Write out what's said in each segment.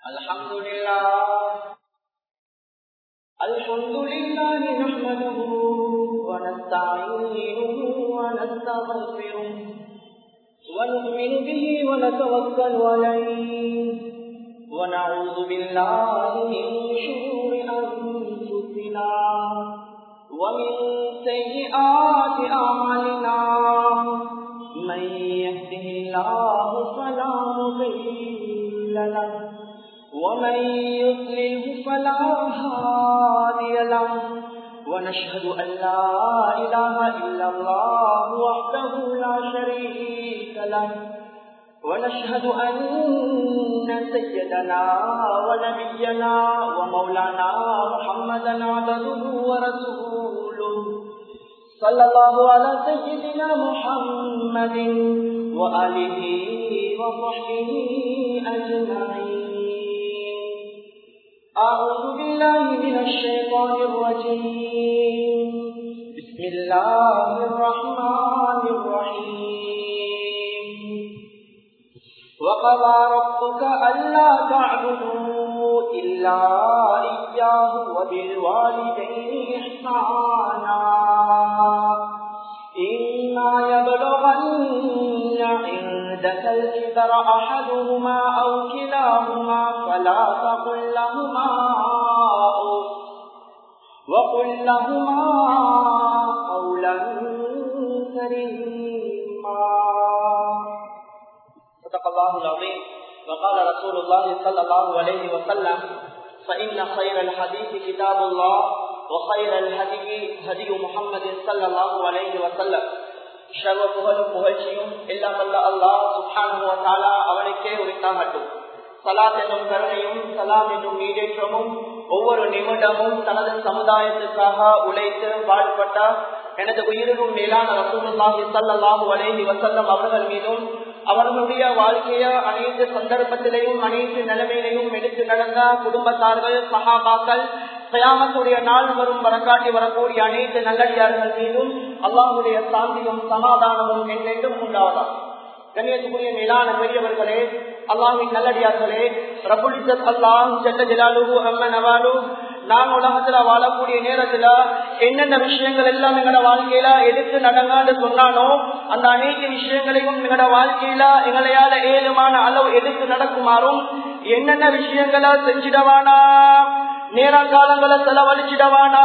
الحمد لله الحمد لله نحمده ونستعينه ونستغفره ونؤمن به ونتوكل عليه ونعوذ بالله من شرور أنفسنا ومن سيئات أعمالنا من يهده الله فلا مضل له ومن يضلله فلا هادي له ونشهد أن لا إله إلا الله وحده لا شريك له ونشهد أن سيدنا ونبينا ومولانا محمدا عبده ورسوله صلى الله على سيدنا محمد وآله وصحبه أجمعين أعوذ بالله من الشيطان الرجيم بسم الله الرحمن الرحيم وقضى ربك ألا تعبدوا إلا إياه وبالوالدين إحسانا إما يبلغن عندك الكبر أحدهما أو كلاهما فلا تقل لهما أوف وقل لهما قولا كريما صدق الله العظيم وقال رسول الله صلى الله عليه وسلم فإن خير الحديث كتاب الله وخير الهدي هدي محمد صلى الله عليه وسلم சர்வ புகழும் புகழ்ச்சியும் எல்லாம் வல்ல அல்லாஹ் சுப்ஹானஹு வ தஆலா அவனுக்கே உரித்தாகட்டும் சலாத் என்னும் கருணையும் சலாம் என்னும் நீடேற்றமும் ஒவ்வொரு நிமிடமும் தனது சமுதாயத்துக்காக உழைத்து வாழ்பட்ட எனது உயிரினும் மேலான ரசூலுல்லாஹி ஸல்லல்லாஹு அலைஹி வஸல்லம் அவர்கள் மீதும் அவர்களுடைய வாழ்க்கைய அனைத்து சந்தர்ப்பத்திலையும் அனைத்து நிலைமையிலையும் எடுத்து நடந்த குடும்பத்தார்கள் சகாபாக்கள் கயாமத்துடைய நாள் வரும் வரக்காட்டி வரக்கூடிய அனைத்து நல்லடியார்கள் மீதும் அல்லாஹுடைய சாந்தியும் சமாதானமும் என்னென்றும் உண்டாவதாம் கண்ணியத்துக்குரிய மேலான பெரியவர்களே அல்லாஹின் நல்லடியார்களே ரபுலிசத் அல்லாஹ் ஜல்ல ஜலாலுஹு அம்ம நவாலு நான் உலகத்துல வாழக்கூடிய நேரத்துல என்னென்ன விஷயங்கள் எல்லாம் எங்களோட வாழ்க்கையில எடுத்து நடங்கான்னு சொன்னானோ அந்த அனைத்து விஷயங்களையும் எங்களோட வாழ்க்கையில எங்களையால ஏழுமான அளவு எடுத்து நடக்குமாறும் என்னென்ன விஷயங்களை செஞ்சிடவானா நேரங்காலங்களை செலவழிச்சிடவானா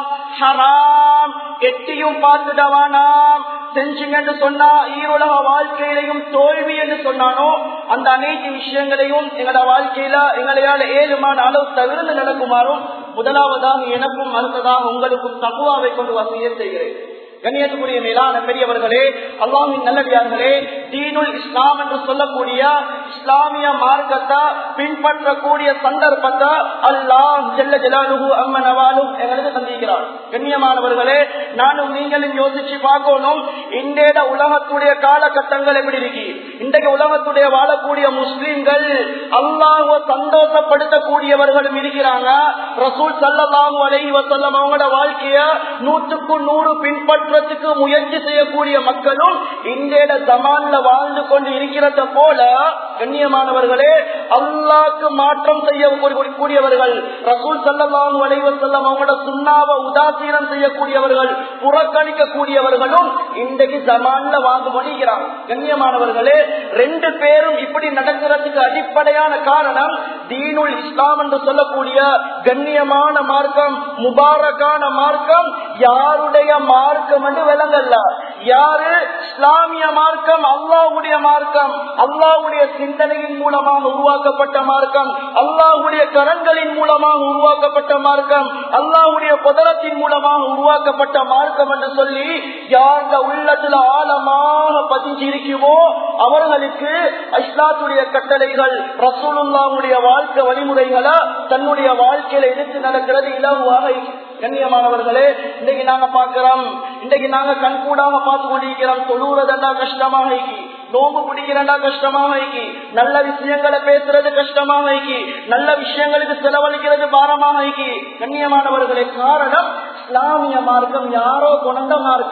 ஹராம் எட்டியும் பார்த்துடவானா செஞ்சுங்கன்னு சொன்னா ஈருலக வாழ்க்கையிலையும் தோல்வி என்று சொன்னானோ அந்த அனைத்து விஷயங்களையும் எங்களோட வாழ்க்கையில எங்களையால ஏழுமான அளவு தவிர்த்து நடக்குமாறும் முதலாவதாக எனக்கும் அடுத்ததாக உங்களுக்கும் தகுவாவை கொண்டு வசதியை செய்கிறேன் கண்ணியத்துக்குரிய மேலான பெரியவர்களே அல்லாமின் நல்லடியார்களே தீனுல் இஸ்லாம் என்று சொல்லக்கூடிய இஸ்லாமிய மார்க்கத்தை பின்பற்றக்கூடிய சந்தர்ப்பத்தை அல்லாஹ் ஜெல்ல ஜலாலுகு அம்மன் அவாலும் எங்களுக்கு சந்திக்கிறார் கண்ணியமானவர்களே நானும் நீங்களும் யோசிச்சு பார்க்கணும் இன்றைய உலகத்துடைய காலகட்டங்கள் எப்படி இருக்கு இன்றைக்கு உலகத்துடைய வாழக்கூடிய முஸ்லிம்கள் அல்லாஹ சந்தோஷப்படுத்தக்கூடியவர்களும் இருக்கிறாங்க ரசூல் சல்லாஹூ அலைஹி வசல்லம் அவங்களோட வாழ்க்கைய நூற்றுக்கு நூறு பின்பற்ற மாற்றத்துக்கு முயற்சி செய்யக்கூடிய மக்களும் இன்றைய ஜமான்ல வாழ்ந்து கொண்டு இருக்கிறத போல கண்ணியமானவர்களே அல்லாக்கு மாற்றம் செய்ய கூடியவர்கள் ரசூல் சல்லாஹூ அலைவர் செல்லம் அவங்களோட சுண்ணாவை உதாசீனம் செய்யக்கூடியவர்கள் புறக்கணிக்க கூடியவர்களும் இன்றைக்கு ஜமான்ல வாழ்ந்து கொண்டிருக்கிறார் கண்ணியமானவர்களே ரெண்டு பேரும் இப்படி நடக்கிறதுக்கு அடிப்படையான காரணம் தீனுல் இஸ்லாம் என்று சொல்லக்கூடிய கண்ணியமான மார்க்கம் முபாரக்கான மார்க்கம் யாருடைய மார்க்கம் என்று விளங்கல்ல யாரு இஸ்லாமிய மார்க்கம் அல்லாவுடைய மார்க்கம் அல்லாவுடைய சிந்தனையின் மூலமாக உருவாக்கப்பட்ட மார்க்கம் அல்லாஹுடைய கரங்களின் மூலமாக உருவாக்கப்பட்ட மார்க்கம் அல்லாஹுடைய புதரத்தின் மூலமாக உருவாக்கப்பட்ட மார்க்கம் என்று சொல்லி யாருடைய உள்ளத்துல ஆழமாக பதிஞ்சு இருக்குமோ அவர்களுக்கு இஸ்லாத்துடைய கட்டளைகள் ரசூலுல்லாவுடைய வாழ்க்கை வழிமுறைகளை தன்னுடைய வாழ்க்கையில எடுத்து நடக்கிறது இலகுவாக கண்ணியமானவர்களே இன்னைக்கு நாங்க பாக்குறோம் இன்னைக்கு நாங்க கண்கூடாக பார்த்து கொண்டிருக்கிறோம் தொழுறதெல்லா கஷ்டமாக இருக்கு நோம்பு பிடிக்கிறதா கஷ்டமாக இருக்கு நல்ல விஷயங்களை பேசுறது கஷ்டமாக இருக்கு நல்ல விஷயங்களுக்கு செலவழிக்கிறது பாரமாக இருக்கு கண்ணியமானவர்களே காரணம் இஸ்லாமிய மார்க்கம் யாரோ கொண்ட மார்க்கம்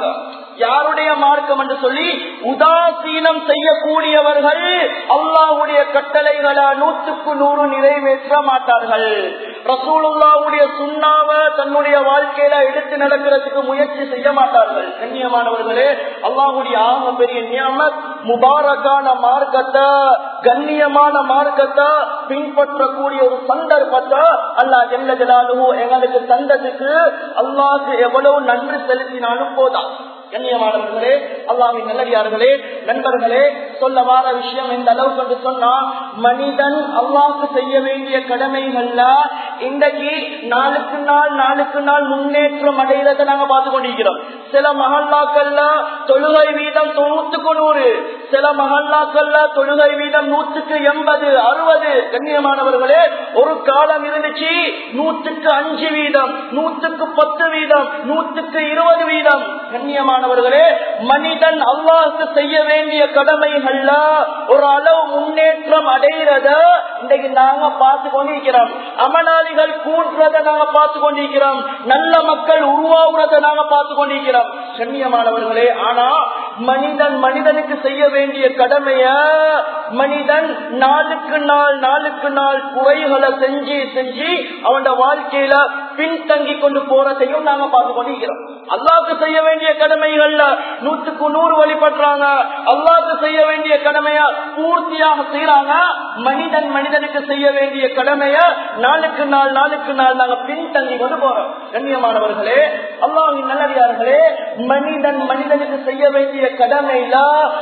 யாருடைய மார்க்கம் என்று சொல்லி உதாசீனம் செய்யக்கூடியவர்கள் அல்லாஹுடைய கட்டளைகளை நூற்றுக்கு நூறு நிறைவேற்ற மாட்டார்கள் ரசூலுல்லாவுடைய சுண்ணாவ தன்னுடைய வாழ்க்கையில எடுத்து நடக்கிறதுக்கு முயற்சி செய்ய மாட்டார்கள் கண்ணியமானவர்களே அல்லாஹுடைய ஆக பெரிய நியமத் முபாரக்கான மார்க்கத்தை கண்ணியமான மார்க்கத்தை பின்பற்றக்கூடிய ஒரு சந்தர்ப்பத்தை அல்லாஹ் ஜெல்ல ஜலாலுஹு எங்களுக்கு தந்ததுக்கு அல்லாஹ்க்கு எவ்வளவு நன்றி செலுத்தினாலும் போதான் கண்ணியமானவர்களே அல்லாவின் நல்லடியார்களே நண்பர்களே சொல்ல வார விஷயம் எந்த அளவுக்கு என்று சொன்னா மனிதன் அல்லாஹ்க்கு செய்ய வேண்டிய கடமைகள்ல இன்றைக்கு நாளுக்கு நாள் நாளுக்கு நாள் முன்னேற்றம் அடைகிறத நாங்க பார்த்து கொண்டிருக்கிறோம் சில மகல்லாக்கள்ல தொழுகை வீதம் நூத்துக்கு நூறு சில மகல்லாக்கள்ல தொழுகை வீதம் நூற்றுக்கு எண்பது அறுபது கண்ணியமானவர்களே ஒரு காலம் இருந்துச்சு நூற்றுக்கு அஞ்சு வீதம் நூற்றுக்கு பத்து வீதம் நூற்றுக்கு இருபது வீதம் கண்ணியமானவர்களே மனிதன் அல்லாஹுக்கு செய்ய வேண்டிய கடமைகள்ல ஒரு அளவு முன்னேற்றம் அடைகிறத இன்றைக்கு நாங்க பார்த்து கொண்டிருக்கிறோம் அமலாளிகள் கூட்டுறத நாங்க பார்த்து கொண்டிருக்கிறோம் நல்ல மக்கள் உருவாகுறத நாங்க பார்த்து கொண்டிருக்கிறோம் கண்ணியமானவர்களே ஆனா மனிதன் மனிதனுக்கு செய்ய வேண்டிய கடமைய மனிதன் நாளுக்கு நாள் நாளுக்கு நாள் குறைகளை செஞ்சு செஞ்சு அவன் வாழ்க்கையில பின்தங்கி கொண்டு போறதையும் நாங்க பார்த்து கொண்டிருக்கிறோம் அல்லாவுக்கு செய்ய வேண்டிய கடமைகள்ல நூற்றுக்கு நூறு வழிபடுறாங்க அல்லாவுக்கு செய்ய வேண்டிய கடமைய பூர்த்தியாக செய்யறாங்க மனிதன் மனிதனுக்கு செய்ய வேண்டிய கடமைய நாளுக்கு நாள் நாளுக்கு நாள் நாங்க பின்தங்கி கொண்டு போறோம் கண்ணியமானவர்களே அல்லாவின் நல்லடியார்களே மனிதன் மனிதனுக்கு செய்ய வேண்டிய கடமையில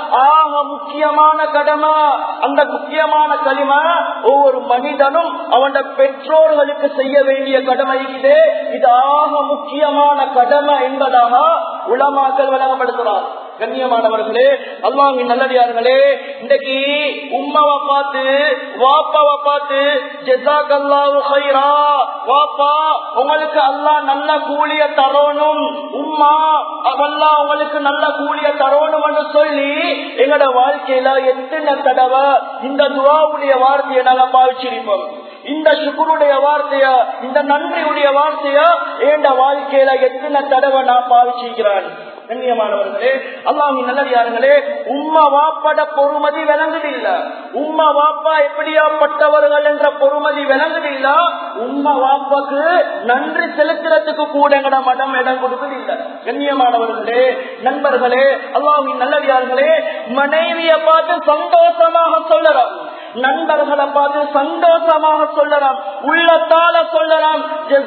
ஆக முக்கியமான கடமை அந்த முக்கியமான களிமை ஒவ்வொரு மனிதனும் அவன் பெற்றோர்களுக்கு செய்ய வேண்டிய கடமை இது இது ஆக முக்கியமான கடமை என்பதாக உலமாக்கல் வழங்கப்படுத்துறார் கண்ணியமானவர்களே அல்லாஹின் நல்லடியார்களே இன்றைக்கு உம்மாவை பார்த்து வாப்பாவை பார்த்து ஜெசாக் அல்லாஹு ஹைரா வாப்பா உங்களுக்கு அல்லாஹ் நல்ல கூலிய தரணும் உம்மா அவல்லா உங்களுக்கு நல்ல கூலிய தரணும் என்று சொல்லி எங்களோட வாழ்க்கையில எத்தனை தடவை இந்த துவாவுடைய வார்த்தையை நாங்க பாவிச்சிருப்போம் இந்த சுகுருடைய வார்த்தைய இந்த நன்றியுடைய வார்த்தைய என் வாழ்க்கையில எத்தனை தடவை நான் பாவிச்சிருக்கிறான் கண்ணியமானவர்களே அல்லாஹின் நல்லடியார்களே உம்மா வாப்பட பொறுமதி விளங்குதில்ல உம்மா வாப்பா எப்படியாப்பட்டவர்கள் என்ற பொறுமதி விளங்குதில்ல உம்மா வாப்பாக்கு நன்றி செலுத்துறதுக்கு கூட எங்கட மடம் இடம் கொடுக்குதில்ல கண்ணியமானவர்களே நண்பர்களே அல்லாஹின் நல்லடியார்களே மனைவியை பார்த்து சந்தோஷமாக சொல்லலாம் நண்பர்களை பார்த்து சந்தோஷமாக சொல்லலாம் உள்ளத்தால சொல்லலாம்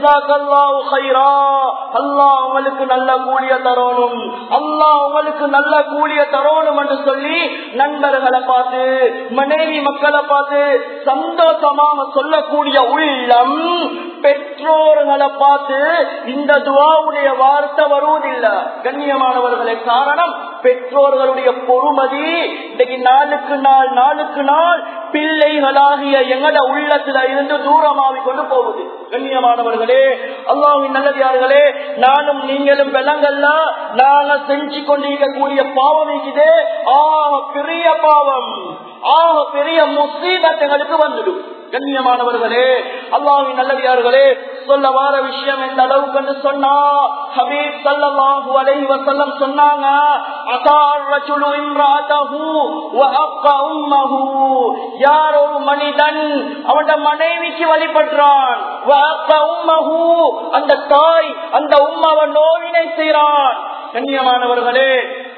அல்லாஹ் உங்களுக்கு நல்ல கூலிய தரணும் அல்லாஹ் உங்களுக்கு நல்ல கூலிய தரணும் என்று சொல்லி நண்பர்களை பார்த்து மனைவி மக்களை பார்த்து சந்தோஷமாக சொல்லக்கூடிய உள்ளம் பெற்றோர்களை பார்த்து இந்த துவாவுடைய வார்த்தை வருவதில்லை கண்ணியமானவர்களை காரணம் பெற்றோர்களுடைய பொறுமதி இன்னைக்கு நாளுக்கு நாள் நாளுக்கு நாள் பிள்ளைகளாகிய எங்கட உள்ளத்துல இருந்து தூரமாவி கொண்டு போகுது கண்ணியமானவர்களே அல்லாவின் நல்லதார்களே நானும் நீங்களும் விலங்கல்ல நாங்க செஞ்சு கொண்டிருக்கக்கூடிய பாவம் இருக்குது ஆக பெரிய பாவம் ஆக பெரிய முசீபத்துகளுக்கு வந்துடும் கண்ணியமானவர்களே அல்லாவின் நல்லடியார்களே சொல்ல வார விஷயம் எந்த அளவுக்கு என்று சொன்னா ஹபீப் சல்லல்லாஹு அலைஹி வஸல்லம் சொன்னாங்க அதார் ரஜுலு இம்ராதஹு வ அக்க உம்மஹு யார் ஒரு மனிதன் அவன் மனைவிக்கு வழிபடுறான் வ அக்க உம்மஹு அந்த தாய் அந்த உம்மவ நோவினை செய்கிறான் கண்ணியமானவர்களே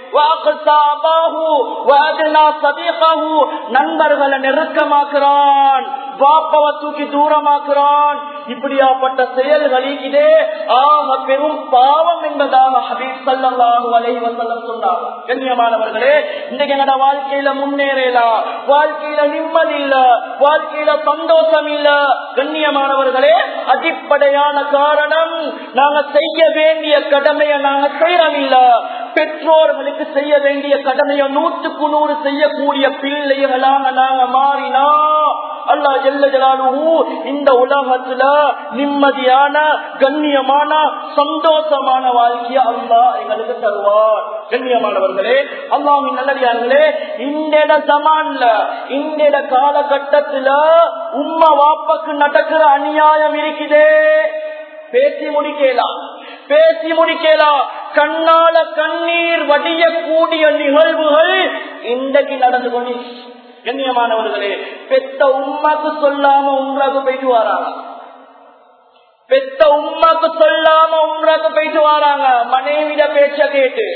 நண்பர்களை நெருக்கமாக்குறான் பாப்பவை தூக்கி தூரமாக்குறான் இப்படியாப்பட்ட செயல்கள் இதே ஆக பெரும் பாவம் என்பதாக ஹபீப் சல்லாஹு அலை வசல்லம் சொன்னார் கண்ணியமானவர்களே இன்றைக்கு எங்கட வாழ்க்கையில முன்னேறலாம் வாழ்க்கையில நிம்மதி இல்ல வாழ்க்கையில சந்தோஷம் இல்ல கண்ணியமானவர்களே அடிப்படையான காரணம் நாங்க செய்ய வேண்டிய கடமையை நாங்க செய்யறோம் இல்ல பெற்றோர்களுக்கு செய்ய வேண்டிய கடமையை நூற்றுக்கு நூறு செய்யக்கூடிய பிள்ளைகளாக நாங்க மாறினா அல்லா ஜெல்ல ஜலாலுஹு இந்த உலகத்துல நிம்மதியான கண்ணியமான சந்தோஷமான வாழ்க்கைய அல்லா எங்களுக்கு தருவார் கண்ணியமானவர்களே அல்லாமின் நல்லடியார்களே இந்த சமான்ல இந்த காலகட்டத்துல உம்மா வாப்பாக்கு நடக்கிற அநியாயம் இருக்குதே பேசி முடிக்கலாம் பேசி முடிக்கலாம் கண்ணால கண்ணீர் வடியக்கூடிய நிகழ்வுகள் இன்றைக்கு நடந்து கொண்டு கண்ணியமானவர்களே பெத்த உமாக்கு சொல்லாம உம்ராக்கு போயிட்டு வராங்க பெத்த உமாக்கு சொல்லாம உம்ராக்கு போயிட்டு வராங்க மனைவிட பேச்ச கேட்டு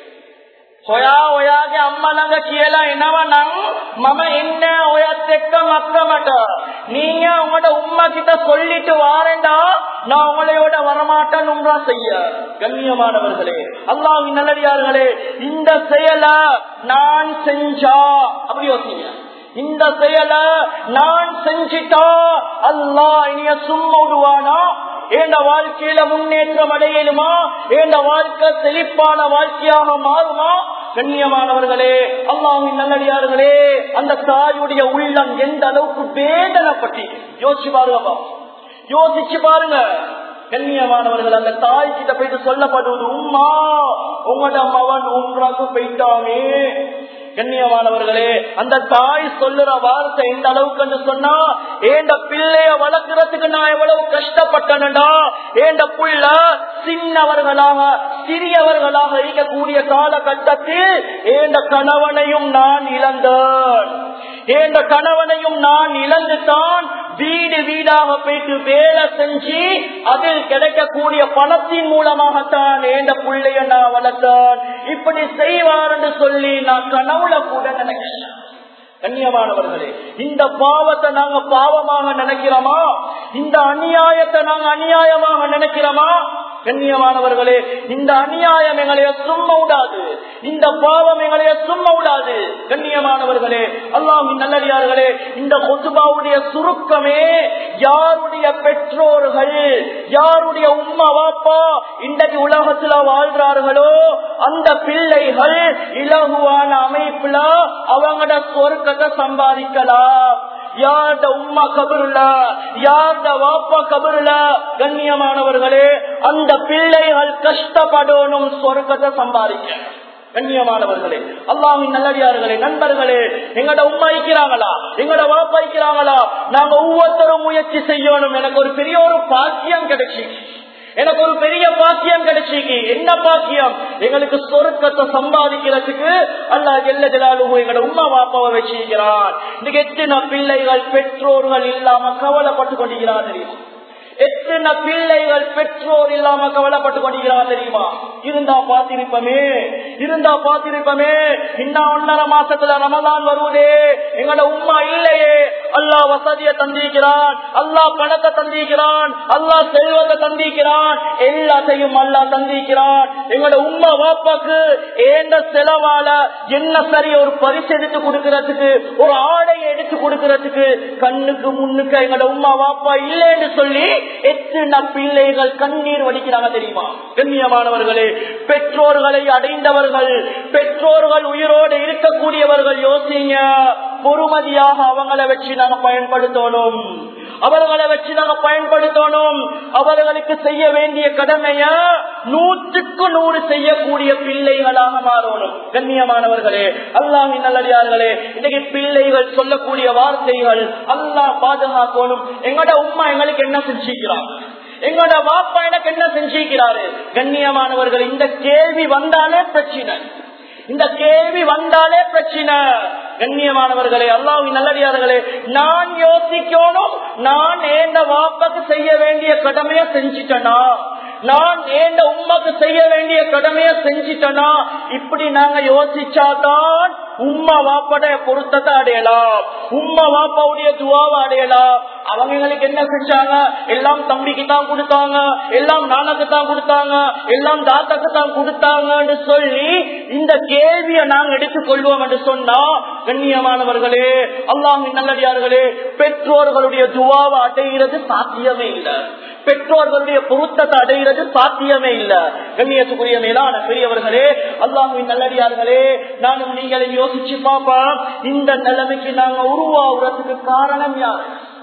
ඔයා ඔයාගේ අම්මා ළඟ කියලා එනවා නම් මම එන්න ඔයත් එක්ක මක්කමට நீங்க உங்களோட உம்மா கிட்ட சொல்லிட்டு வாரேண்டா நான் உங்களையோட வரமாட்டேன் உம்ரா செய்ய கண்ணியமானவர்களே அல்லாஹ்வின் நல்லடியார்களே இந்த செயலை நான் செஞ்சா அப்படி யோசிங்க இந்த செயலை நான் செஞ்சிட்டா அல்லாஹ் இனிய சும்மா விடுவானா ஏண்ட வாழ்க்கையில முன்னேற்றம் அடையலுமா ஏண்ட வாழ்க்கை செழிப்பான வாழ்க்கையாக மாறுமா கண்ணியமானவர்களே அல்லாஹின் நல்லடியார்களே அந்த தாயுடைய உள்ளம் எந்த அளவுக்கு வேதனைப்பட்டி யோசிச்சு பாருங்க யோசிச்சு பாருங்க கண்ணியமானவர்கள் அந்த தாய் கிட்ட போயிட்டு சொல்லப்படுவது உம்மா உங்களோட மவன் உம்ராக்கு போயிட்டாமே கண்ணியமானவர்களே அந்த தாய் சொல்லுற வார்த்தை எந்த அளவுக்கு சொன்னா ஏண்ட பிள்ளைய வளர்க்கறதுக்கு நான் எவ்வளவு கஷ்டப்பட்டனடா ஏண்ட புள்ள சின்னவர்களாக சிறியவர்களாக இருக்கக்கூடிய காலகட்டத்தில் ஏண்ட கணவனையும் நான் இழந்தேன் ஏண்ட கணவனையும் நான் இழந்துதான் வீடு வீடாக போயிட்டு வேலை செஞ்சு அதில் கிடைக்கக்கூடிய பணத்தின் மூலமாகத்தான் ஏண்ட பிள்ளைய நான் வளர்த்தேன் இப்படி செய்வார் என்று சொல்லி நான் கனவுல கூட நினைக்கிறேன் கண்ணியமானவர்களே இந்த பாவத்தை நாங்க பாவமாக நினைக்கிறோமா இந்த அநியாயத்தை நாங்க அநியாயமாக நினைக்கிறோமா கண்ணியமானவர்களே இந்த அநியாயம் எங்களைய சும்மா விடாது இந்த பாவம் எங்களைய சும்மா விடாது கண்ணியமானவர்களே அல்லாம் நல்லடியார்களே இந்த கொசுபாவுடைய சுருக்கமே யாருடைய பெற்றோர்கள் யாருடைய உம்மா வாப்பா இன்றைக்கு உலகத்துல வாழ்றார்களோ அந்த பிள்ளைகள் இலகுவான அமைப்புல அவங்களோட சொர்க்கத்தை சம்பாதிக்கலாம் யார்ட உம்மா கபருல யார்ட வாப்பா கபருல கண்ணியமானவர்களே அந்த பிள்ளைகள் கஷ்டப்படணும் சொர்க்கத்தை சம்பாதிக்க கண்ணியமானவர்களே அல்லாமின் நல்லடியார்களே நண்பர்களே எங்கட உம்மா இருக்கிறாங்களா எங்கட வாப்பா இருக்கிறாங்களா நாங்க ஒவ்வொருத்தரும் முயற்சி செய்யணும் எனக்கு ஒரு பெரிய ஒரு பாக்கியம் கிடைச்சி எனக்கு ஒரு பெரிய பாக்கியம் கிடைச்சிக்கு என்ன பாக்கியம் எங்களுக்கு சொருக்கத்தை சம்பாதிக்கிறதுக்கு அல்லா எல்ல ஜலாலும் எங்களோட உமா பாப்பாவை வச்சிருக்கிறான் இன்னைக்கு எத்தனை பிள்ளைகள் பெற்றோர்கள் இல்லாம கவலைப்பட்டு கொண்டிருக்கிறார் தெரியுமா எத்தனை பிள்ளைகள் பெற்றோர் இல்லாம கவலைப்பட்டு கொண்டிருக்கிறார் தெரியுமா இருந்தா பார்த்திருப்பமே இருந்தா பார்த்திருப்பமே இன்னும் ஒன்னரை மாசத்துல ரமதான் வருவதே எங்களோட உமா இல்லையே அல்லா வசதியை தந்திருக்கிறான் அல்லா பணத்தை தந்திருக்கிறான் அல்லா செல்வத்தை தந்திருக்கிறான் எல்லாத்தையும் அல்லா தந்திருக்கிறான் எங்களோட உமா வாப்பாக்கு ஏந்த செலவால என்ன சரி ஒரு பரிசு எடுத்து கொடுக்கறதுக்கு ஒரு ஆடையை எடுத்து கொடுக்கறதுக்கு கண்ணுக்கு முன்னுக்கு எங்களோட உமா வாப்பா இல்லைன்னு சொல்லி எத்தனை பிள்ளைகள் கண்ணீர் வடிக்கிறாங்க தெரியுமா கண்ணியமானவர்களே பெற்றோர்களை அடைந்தவர்கள் பெற்றோர்கள் உயிரோடு இருக்கக்கூடியவர்கள் யோசிங்க பொறுமதியாக அவங்கள வச்சு நாங்க பயன்படுத்தணும் அவர்களை வச்சு நாங்க பயன்படுத்தணும் அவர்களுக்கு செய்ய வேண்டிய கடமைய நூற்றுக்கு நூறு செய்யக்கூடிய பிள்ளைகளாக மாறணும் கண்ணியமானவர்களே அல்லாஹின் நல்லடியார்களே இன்னைக்கு பிள்ளைகள் சொல்லக்கூடிய வார்த்தைகள் அல்லாஹ் பாதுகாக்கணும் எங்கட உமா எங்களுக்கு என்ன செஞ்சுக்கிறாங்க எங்களோட வாப்பா எனக்கு என்ன செஞ்சிருக்கிறாரு கண்ணியமானவர்கள் இந்த கேள்வி வந்தாலே பிரச்சனை இந்த கேள்வி வந்தாலே பிரச்சனை கண்ணியமானவர்களே அல்லாவின் நல்லடியார்களே நான் யோசிக்கணும் நான் ஏந்த வாப்பாக்கு செய்ய வேண்டிய கடமையை செஞ்சிட்டனா நான் ஏந்த உமாக்கு செய்ய வேண்டிய கடமையை செஞ்சிட்டனா இப்படி நாங்க யோசிச்சாதான் உம்மா வாப்பட பொருத்தத்தை அடையலாம் உம்மா வாப்பாவுடைய துவாவை அடையலாம் அவங்க எங்களுக்கு என்ன செஞ்சாங்க எல்லாம் தம்பிக்கு தான் கொடுத்தாங்க எல்லாம் நானுக்கு தான் கொடுத்தாங்க எல்லாம் தாத்தாக்கு தான் கொடுத்தாங்கன்னு சொல்லி இந்த கேள்வியை நாங்க எடுத்துக்கொள்வோம் என்று சொன்னா கண்ணியமானவர்களே அல்லாஹின் நல்லடியார்களே பெற்றோர்களுடைய துவாவை அடைகிறது சாத்தியமே இல்லை பெற்றோர்களுடைய பொருத்தத்தை அடைகிறது சாத்தியமே இல்ல கண்ணியத்துக்குரிய மேலான பெரியவர்களே அல்லாஹுவின் நல்லடியார்களே நானும் நீங்களும் யோசிச்சு பாப்பா இந்த நிலைமைக்கு நாங்க உருவாகிறதுக்கு காரணம் யார்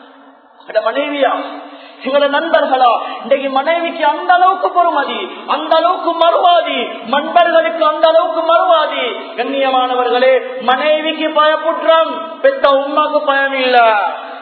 மனைவியா எங்களோட நண்பர்களா இன்றைக்கு மனைவிக்கு அந்த அளவுக்கு பொறுமதி அந்த அளவுக்கு மறுவாதி நண்பர்களுக்கு அந்த அளவுக்கு மறுவாதி கண்ணியமானவர்களே மனைவிக்கு பயப்புற்றம் பெத்த உமாக்கு பயம் இல்ல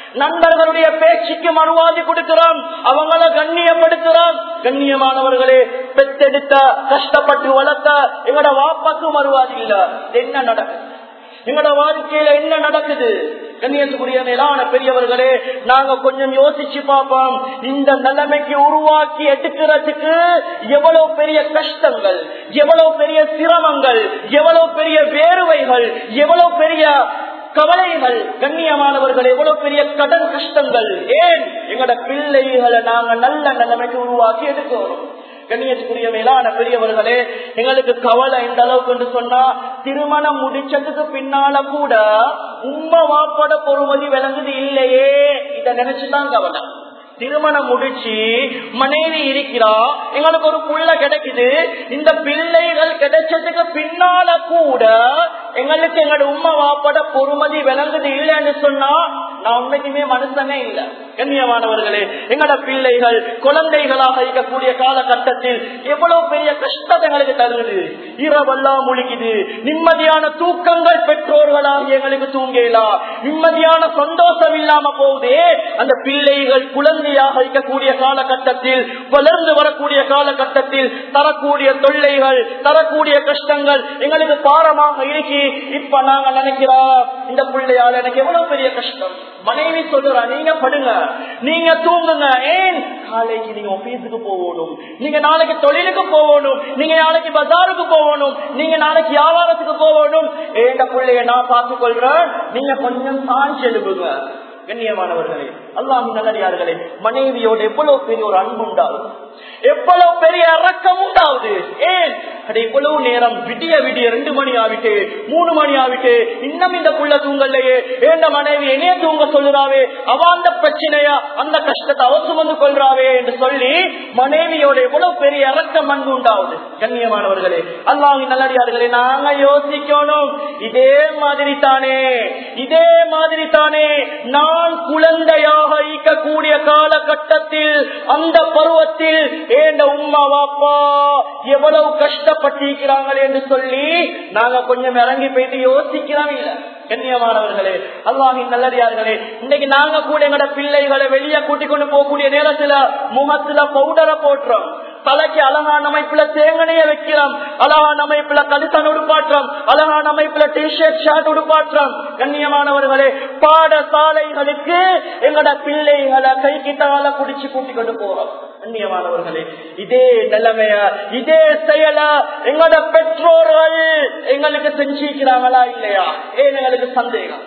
நண்பர்களுடைய பேச்சுக்கு மறுவாதி கொடுக்கிறோம் அவங்கள கண்ணியப்படுத்துறோம் கண்ணியமானவர்களே பெத்தெடுத்த கஷ்டப்பட்டு வளர்த்த எங்களோட வாப்பாக்கு மறுவாதி இல்ல என்ன நடக்குது எங்களோட வாழ்க்கையில என்ன நடக்குது கண்ணியத்துக்குரிய மேலான பெரியவர்களே நாங்க கொஞ்சம் யோசிச்சு பார்ப்போம் இந்த நிலைமைக்கு உருவாக்கி எடுக்கிறதுக்கு எவ்வளவு பெரிய கஷ்டங்கள் எவ்வளவு பெரிய சிரமங்கள் எவ்வளவு பெரிய வேறுவைகள் எவ்வளவு பெரிய கவலைகள் கண்ணியமானவர்கள் எவ்வளவு பெரிய கடன் கஷ்டங்கள் ஏன் எங்களோட பிள்ளைகளை நாங்க நல்ல நிலைமைக்கு உருவாக்கி எடுக்கிறோம் கண்ணியத்துக்குரிய மேலான பெரியவர்களே எங்களுக்கு கவலை எந்த அளவுக்கு என்று சொன்னா திருமணம் முடிச்சதுக்கு பின்னால கூட உண்மை வாப்பட பொறுமதி விளங்குது இல்லையே இத நினைச்சுதான் கவலை திருமணம் முடிச்சு மனைவி இருக்கிறா எங்களுக்கு ஒரு புள்ள கிடைக்குது இந்த பிள்ளைகள் கிடைச்சதுக்கு பின்னால கூட எங்களுக்கு எங்களோட உண்மை வாப்பட பொறுமதி விளங்குது இல்லைன்னு சொன்னா நான் உண்மைக்குமே மனுஷனே இல்லை கண்ணியமானவர்களே எங்களோட பிள்ளைகள் குழந்தைகளாக இருக்கக்கூடிய காலகட்டத்தில் எவ்வளவு பெரிய கஷ்டத்தை எங்களுக்கு தருது இரவெல்லாம் முழிக்குது நிம்மதியான தூக்கங்கள் பெற்றோர்களாக எங்களுக்கு தூங்கலாம் நிம்மதியான சந்தோஷம் இல்லாம போகுதே அந்த பிள்ளைகள் குழந்தையாக இருக்கக்கூடிய காலகட்டத்தில் வளர்ந்து வரக்கூடிய காலகட்டத்தில் தரக்கூடிய தொல்லைகள் தரக்கூடிய கஷ்டங்கள் எங்களுக்கு பாரமாக இருக்கி இப்ப நாங்க நினைக்கிறோம் இந்த பிள்ளையால எனக்கு எவ்வளவு பெரிய கஷ்டம் மனைவி சொல்லுறா நீங்க படுங்க நீங்க தூங்குங்க ஏன் நாளைக்கு நீங்க ஆபீஸுக்கு போகணும் நீங்க நாளைக்கு தொழிலுக்கு போகணும் நீங்க நாளைக்கு பஜாருக்கு போகணும் நீங்க நாளைக்கு வியாபாரத்துக்கு போகணும் ஏண்ட பிள்ளைய நான் பார்த்துக் கொள்றேன் நீங்க கொஞ்சம் சாஞ்சி எழுப்புங்க கண்ணியமானவர்களே அல்லாஹ் நல்லடியார்களே மனைவியோடு எவ்வளவு பெரிய ஒரு அன்பு உண்டாகும் எவ்வளவு பெரிய இறக்கம் உண்டாவது ஏன் அது இவ்வளவு நேரம் விடிய விடிய ரெண்டு மணி ஆவிட்டு மூணு மணி ஆவிட்டு இன்னும் இந்த புள்ள தூங்கலையே ஏண்ட மனைவி என்னைய தூங்க சொல்லுறாவே அவ அந்த பிரச்சனையா அந்த கஷ்டத்தை அவ சுமந்து கொள்றாவே என்று சொல்லி மனைவியோட எவ்வளவு பெரிய இறக்கம் அன்பு உண்டாவது கண்ணியமானவர்களே அல்லாஹ் நல்லடியார்களே நாங்க யோசிக்கணும் இதே மாதிரி தானே இதே மாதிரி தானே நான் குழந்தையாக ஈக்கக்கூடிய காலகட்டத்தில் அந்த பருவத்தில் ஏண்ட உம்மா வாப்பா எவ்வளவு கஷ்டப்பட்டிருக்கிறாங்களே என்று சொல்லி நாங்க கொஞ்சம் இறங்கி போயிட்டு யோசிக்கிறோம் இல்ல கண்ணியமானவர்களே அல்லாஹின் நல்லடியார்களே இன்னைக்கு நாங்க கூட எங்கட பிள்ளைகளை வெளியே கூட்டிக் கொண்டு போகக்கூடிய நேரத்துல முகத்துல பவுடரை போட்டுறோம் தலைக்கு அழகான அமைப்புல தேங்கனைய வைக்கிறோம் அழகான அமைப்புல கழுத்தன் உடுப்பாற்றம் அழகான அமைப்புல டிஷர்ட் ஷர்ட் உடுப்பாற்றம் கண்ணியமானவர்களே பாடசாலைகளுக்கு எங்கட பிள்ளைகளை கை கிட்டால குடிச்சு கூட்டிக் கொண்டு போறோம் கண்ணியமானவர்களே இதே நிலைமைய இதே செயல எங்களோட பெற்றோர்கள் எங்களுக்கு செஞ்சிருக்கிறாங்களா இல்லையா ஏன் எங்களுக்கு சந்தேகம்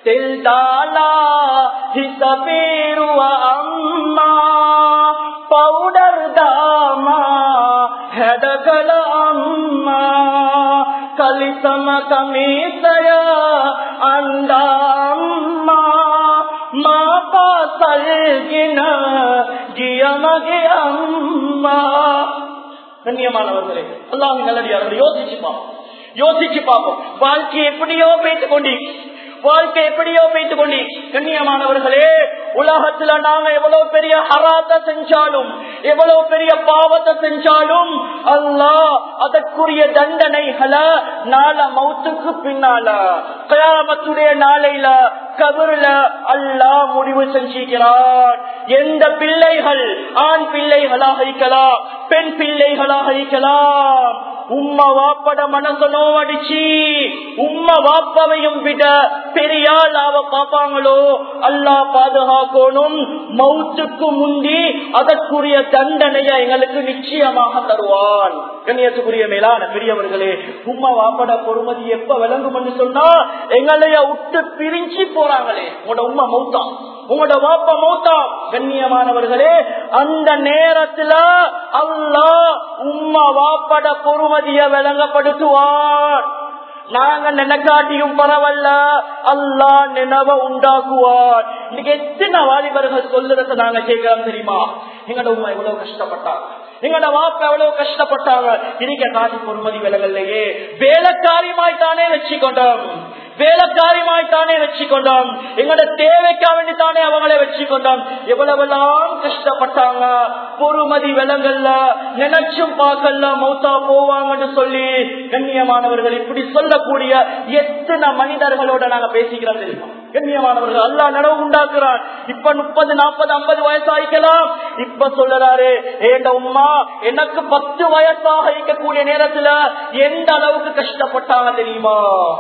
தெல்தாலா ஹிசபீருவ அம்மா பவுடர் தாமா ಹೆಡಗಳ ಅಮ್ಮ ಕಲಿತಮ ಕಮೀಸಯ ಅಂದ ಅಮ್ಮ ಮಾಪ ಸಲ್ಗಿನ ಗಿಯಮಗೆ ಅಮ್ಮ கண்ணியமானவர்களே அல்லாஹ் நல்லடியார்கள் யோசிச்சு பார்ப்போம் யோசிச்சு பார்ப்போம் வாழ்க்கை எப்படியோ பேசிக் கொண்டி வாழ்க்கை எப்படியோ பேசிக் கொண்டி கண்ணியமானவர்களே உலகத்துல நாங்க எவ்வளவு பெரிய ஹராத்த செஞ்சாலும் எவ்வளவு பெரிய பாவத்தை செஞ்சாலும் அல்லாஹ் அதற்குரிய தண்டனைகளை நாள மௌத்துக்கு பின்னால கயாமத்துடைய நாளையில கபருல அல்லாஹ் முடிவு செஞ்சிருக்கிறார் எந்த பிள்ளைகள் ஆண் பிள்ளைகளாக இருக்கலாம் பெண் பிள்ளைகளாக இருக்கலாம் உம்மா வாப்பட மனச நோவடிச்சு உம்மா வாப்பாவையும் விட பெரியாள் அவ பாப்பாங்களோ அல்லா பாதுகாக்கணும் மௌத்துக்கு முந்தி அதற்குரிய தண்டனையை எங்களுக்கு நிச்சயமாக தருவான் கண்ணியத்துக்குரிய மேலான பெரியவர்களே உம்மா வாப்பட பொறுமதி எப்ப விளங்கும் என்று சொன்னா எங்களைய விட்டு பிரிஞ்சு போறாங்களே உங்களோட உம்மா மௌத்தா உங்களோட வாப்பா மௌத்தா கண்ணியமானவர்களே அந்த நேரத்துல அல்லா உம்மா வாப்பட பொறுமதிய விளங்கப்படுத்துவார் நாங்க நினைக்காட்டியும் பரவாயில்ல அல்லா நினைவ உண்டாக்குவார் இன்னைக்கு எத்தனை வாலிபர்கள் சொல்லுறத நாங்க கேட்கிறோம் தெரியுமா எங்களோட உமா எவ்வளவு கஷ்டப்பட்டாங்க எங்களோட வாப்ப எவ்வளவு கஷ்டப்பட்டாங்க இன்னைக்கு காட்டி பொறுமதி விலகல்லையே வேலைக்காரியமாய் தானே வச்சுக்கொண்டோம் வேலைக்காரியமாய் தானே வச்சுக்கொண்டோம் எங்களோட தேவைக்கா வேண்டி தானே அவங்களே வச்சுக்கொண்டோம் எவ்வளவெல்லாம் கஷ்டப்பட்டாங்க பொறுமதி விலங்கல்ல நினைச்சும் பார்க்கல மௌத்தா போவாங்கன்னு சொல்லி கண்ணியமானவர்கள் இப்படி சொல்லக்கூடிய எத்தனை மனிதர்களோட நாங்க பேசிக்கிறோம் தெரியுமா கண்ணியமானவர்கள் அல்லா நடவு உண்டாக்குறான் இப்ப முப்பது நாற்பது ஐம்பது வயசு ஆயிக்கலாம் இப்ப சொல்லறாரு ஏண்ட உம்மா எனக்கு பத்து வயசாக இருக்கக்கூடிய நேரத்துல எந்த அளவுக்கு கஷ்டப்பட்டாங்க தெரியுமா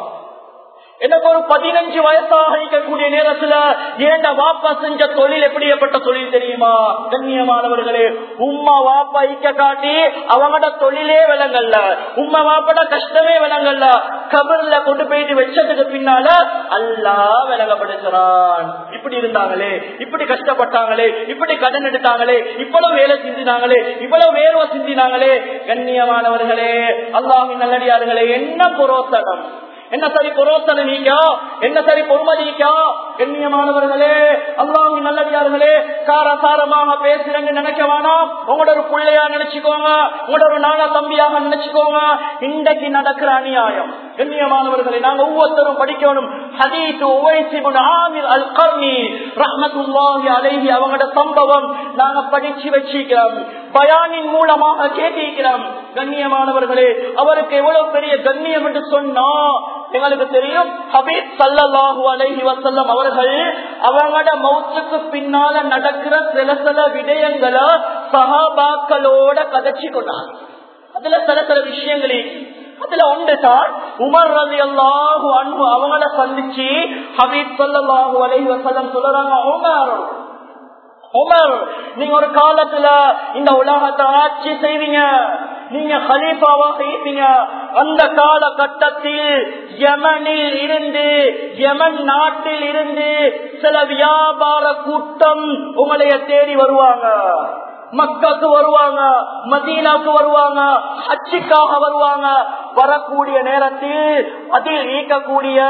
எனக்கு ஒரு பதினஞ்சு வயசாக இருக்கக்கூடிய நேரத்துல ஏண்ட வாப்பா செஞ்ச தொழில் எப்படியப்பட்ட தொழில் தெரியுமா கண்ணியமானவர்களே உம்மா வாப்பா ஐக்க காட்டி அவங்களோட தொழிலே விளங்கல்ல உம்மா வாப்பட கஷ்டமே விளங்கல்ல கபர்ல கொண்டு போயிட்டு வச்சதுக்கு பின்னால அல்லா விளங்கப்படுத்துறான் இப்படி இருந்தாங்களே இப்படி கஷ்டப்பட்டாங்களே இப்படி கடன் எடுத்தாங்களே இவ்வளவு வேலை சிந்தினாங்களே இவ்வளவு வேர்வை சிந்தினாங்களே கண்ணியமானவர்களே அல்லாஹின் நல்லடியார்களே என்ன புரோசனம் என்ன சரி பொரோத்தனை நீங்க என்ன சரி பொறுமதிக்கா கண்ணியமானவர்களே அல்லாஹ் நல்லடியார்களே காரசாரமாக பேசுறேன்னு நினைக்க வேணாம் உங்களோட ஒரு பிள்ளையா நினைச்சுக்கோங்க உங்களோட ஒரு நாள தம்பியாக நினைச்சுக்கோங்க இன்றைக்கு நடக்கிற அநியாயம் கண்ணியமானவர்களே நாங்க ஒவ்வொருத்தரும் படிக்கணும் ஹதீஸ் உவைசிபுன் ஆமிர் அல் கர்னி ரஹ்மத்துல்லாஹி அலைஹி அவங்களோட சம்பவம் நாங்க படிச்சு வச்சிக்கிறோம் பயானின் மூலமாக கேட்டிருக்கிறோம் கண்ணியமானவர்களே அவருக்கு எவ்வளவு பெரிய கண்ணியம் என்று சொன்னா எங்களுக்கு தெரியும் ஹபீப் சல்லாஹூ அலைஹி வசல்லம் அவர்கள் அவங்களோட மௌத்துக்கு பின்னால நடக்கிற சில சில விடயங்களை சகாபாக்களோட கதைச்சு கொண்டாங்க அதுல சில சில விஷயங்களே அதுல ஒன்றுதான் உமர் ரவி அல்லாஹு அன்பு அவங்கள சந்திச்சு ஹபீப் சல்லாஹூ அலைஹி வசல்லம் சொல்றாங்க உமர் உமர் நீங்க ஒரு காலத்துல இந்த உலகத்தை ஆட்சி செய்வீங்க நீங்க ஹலீஃபாவாக இருப்பீங்க அந்த காலகட்டத்தில் யமனில் இருந்து யமன் நாட்டில் இருந்து சில வியாபார கூட்டம் உங்களைய தேடி வருவாங்க மக்காக்கு வருவாங்க மதீனாக்கு வருவாங்க ஹச்சுக்காக வருவாங்க வரக்கூடிய நேரத்தில் அதில் ஈக்கக்கூடிய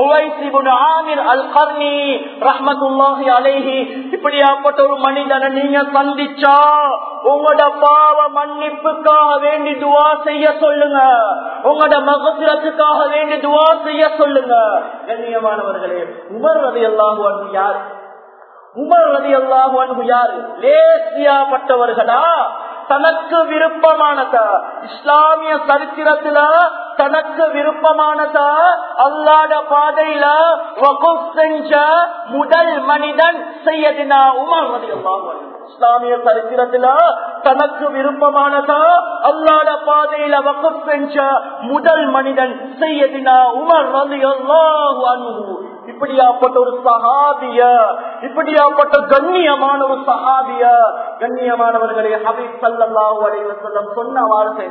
ஆமிர் அல் கர்னி ரஹமத்துல்லாஹி அலைஹி இப்படியாப்பட்ட ஒரு மனிதனை நீங்க சந்திச்சா உங்களோட பாவ மன்னிப்புக்காக வேண்டி துவா செய்ய சொல்லுங்க உங்களோட மகசுரத்துக்காக வேண்டி துவா செய்ய சொல்லுங்க கண்ணியமானவர்களே உமர் ரவி அல்லாஹு யார் உமர் ரதி அல்லாஹு அன்பு யாரு லேசியாப்பட்டவர்களா தனக்கு விருப்பமானதா இஸ்லாமிய சரித்திரத்துல தனக்கு விருப்பமானதா அல்லாட பாதையில செஞ்ச முதல் மனிதன் செய்யதினா உமர் ரதி அல்லாஹு இஸ்லாமிய சரித்திரத்துல தனக்கு விருப்பமானதா அல்லாட பாதையில வகுப்பு செஞ்ச முதல் மனிதன் செய்யதினா உமர் ரதி அல்லாஹு அன்பு இப்படியாப்பட்ட ஒரு சகாபிய இப்படியாப்பட்ட கண்ணியமான ஒரு சகாபிய கண்ணியமானவர்களே ஹபீப் சல்லாஹூ அலைவசல்லம் சொன்ன வார்த்தை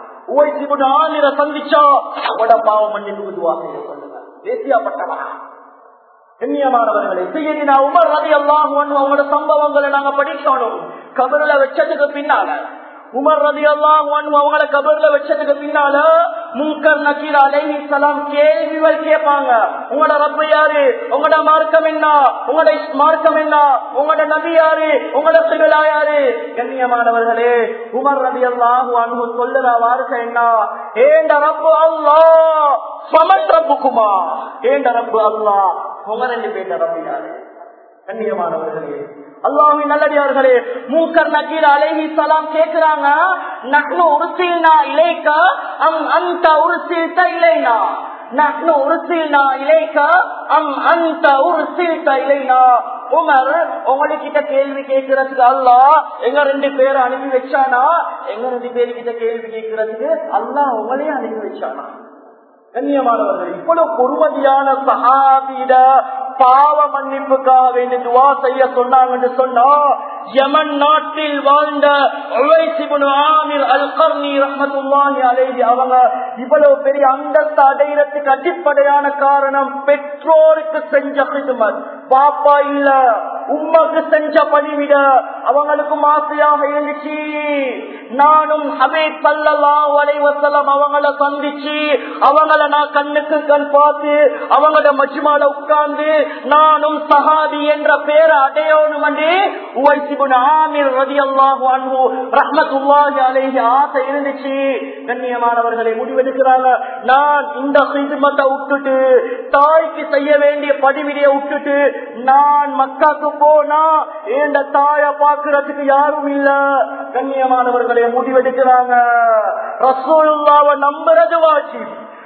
ஆளிர சந்திச்சா அவட பாவம் மன்னிப்பு துவாக சொல்லுங்க தேசியாப்பட்டவா கண்ணியமானவர்களை செய்யனா உமர் ரதி அல்லாஹ் அவங்களோட சம்பவங்களை நாங்க படிக்கணும் கபருல வச்சதுக்கு பின்னால உமர் ரதி அல்லாஹ் அவங்கள கபர்ல வச்சதுக்கு பின்னால முன்கர் நக்கீர் அலைஹி சலாம் கேள்விகள் கேட்பாங்க உங்களோட ரப்ப யாரு உங்களோட மார்க்கம் என்ன உங்களோட மார்க்கம் என்ன உங்களோட நபி யாரு உங்களோட சிகளா யாரு கண்ணியமானவர்களே உமர் ரதி அல்லாஹ் அன்பு சொல்லுற வார்த்தை என்ன ஏண்ட ரப்பு அல்லா சமன் ரப்புக்குமா ஏண்ட ரப்பு அல்லா உங்க ரெண்டு பேர்ட்ட ரப்பு யாரு கண்ணியமானவர்களே அல்லாஹின் நல்லடியார்களே மூக்கர் நக்கீர் அலைஹி சலாம் கேக்குறாங்க நக்னு உருசில்னா இலைக்கா அம் அந்த உருசில்த இலைனா நக்னு உருசில்னா இலைக்கா அம் அந்த உருசில்த இலைனா உமர் உங்ககிட்ட கேள்வி கேட்கறதுக்கு அல்லா எங்க ரெண்டு பேரை அனுப்பி வச்சானா எங்க ரெண்டு பேருக்கிட்ட கேள்வி கேட்கறதுக்கு அல்லா உங்களையும் அனுப்பி வச்சானா கண்ணியமானவர்கள் இவ்வளவு பொறுமதியான சஹாபிட பாவ மன்னிப்புக்காக வேண்டி துவா செய்ய சொன்னாங்கன்னு சொன்னா யமன் நாட்டில் வாழ்ந்த அவங்க இவ்வளவு பெரிய அந்தஸ்து அடைகிறதுக்கு அடிப்படையான காரணம் பெற்றோருக்கு செஞ்ச ஹிதுமத் பாப்பா இல்ல உம்மக்கு செஞ்ச பணிவிட அவங்களுக்கு ஆசையாக இருந்துச்சு நானும் ஹபீப் சல்லா வலைவசலம் அவங்கள சந்திச்சு அவங்கள நான் கண்ணுக்கு கண் பார்த்து அவங்களோட மஜ்மால உட்கார்ந்து நானும் சஹாபி என்ற பேரை அடையணும் ஆமிர் ரதி அல்லாஹு அன்பு ரஹமத்துல்லாஹி அலைஹி ஆசை இருந்துச்சு கண்ணியமானவர்களை முடிவெடுக்கிறாங்க நான் இந்த ஹிதுமத்தை விட்டுட்டு தாய்க்கு செய்ய வேண்டிய படிவிடிய விட்டுட்டு நான் மக்காக்கு போனா இந்த தாய பாக்குறதுக்கு யாரும் இல்ல கண்ணியமானவர்களை முடிவெடுக்கிறாங்க ரசூலுல்லாவை நம்புறது வாஜிப்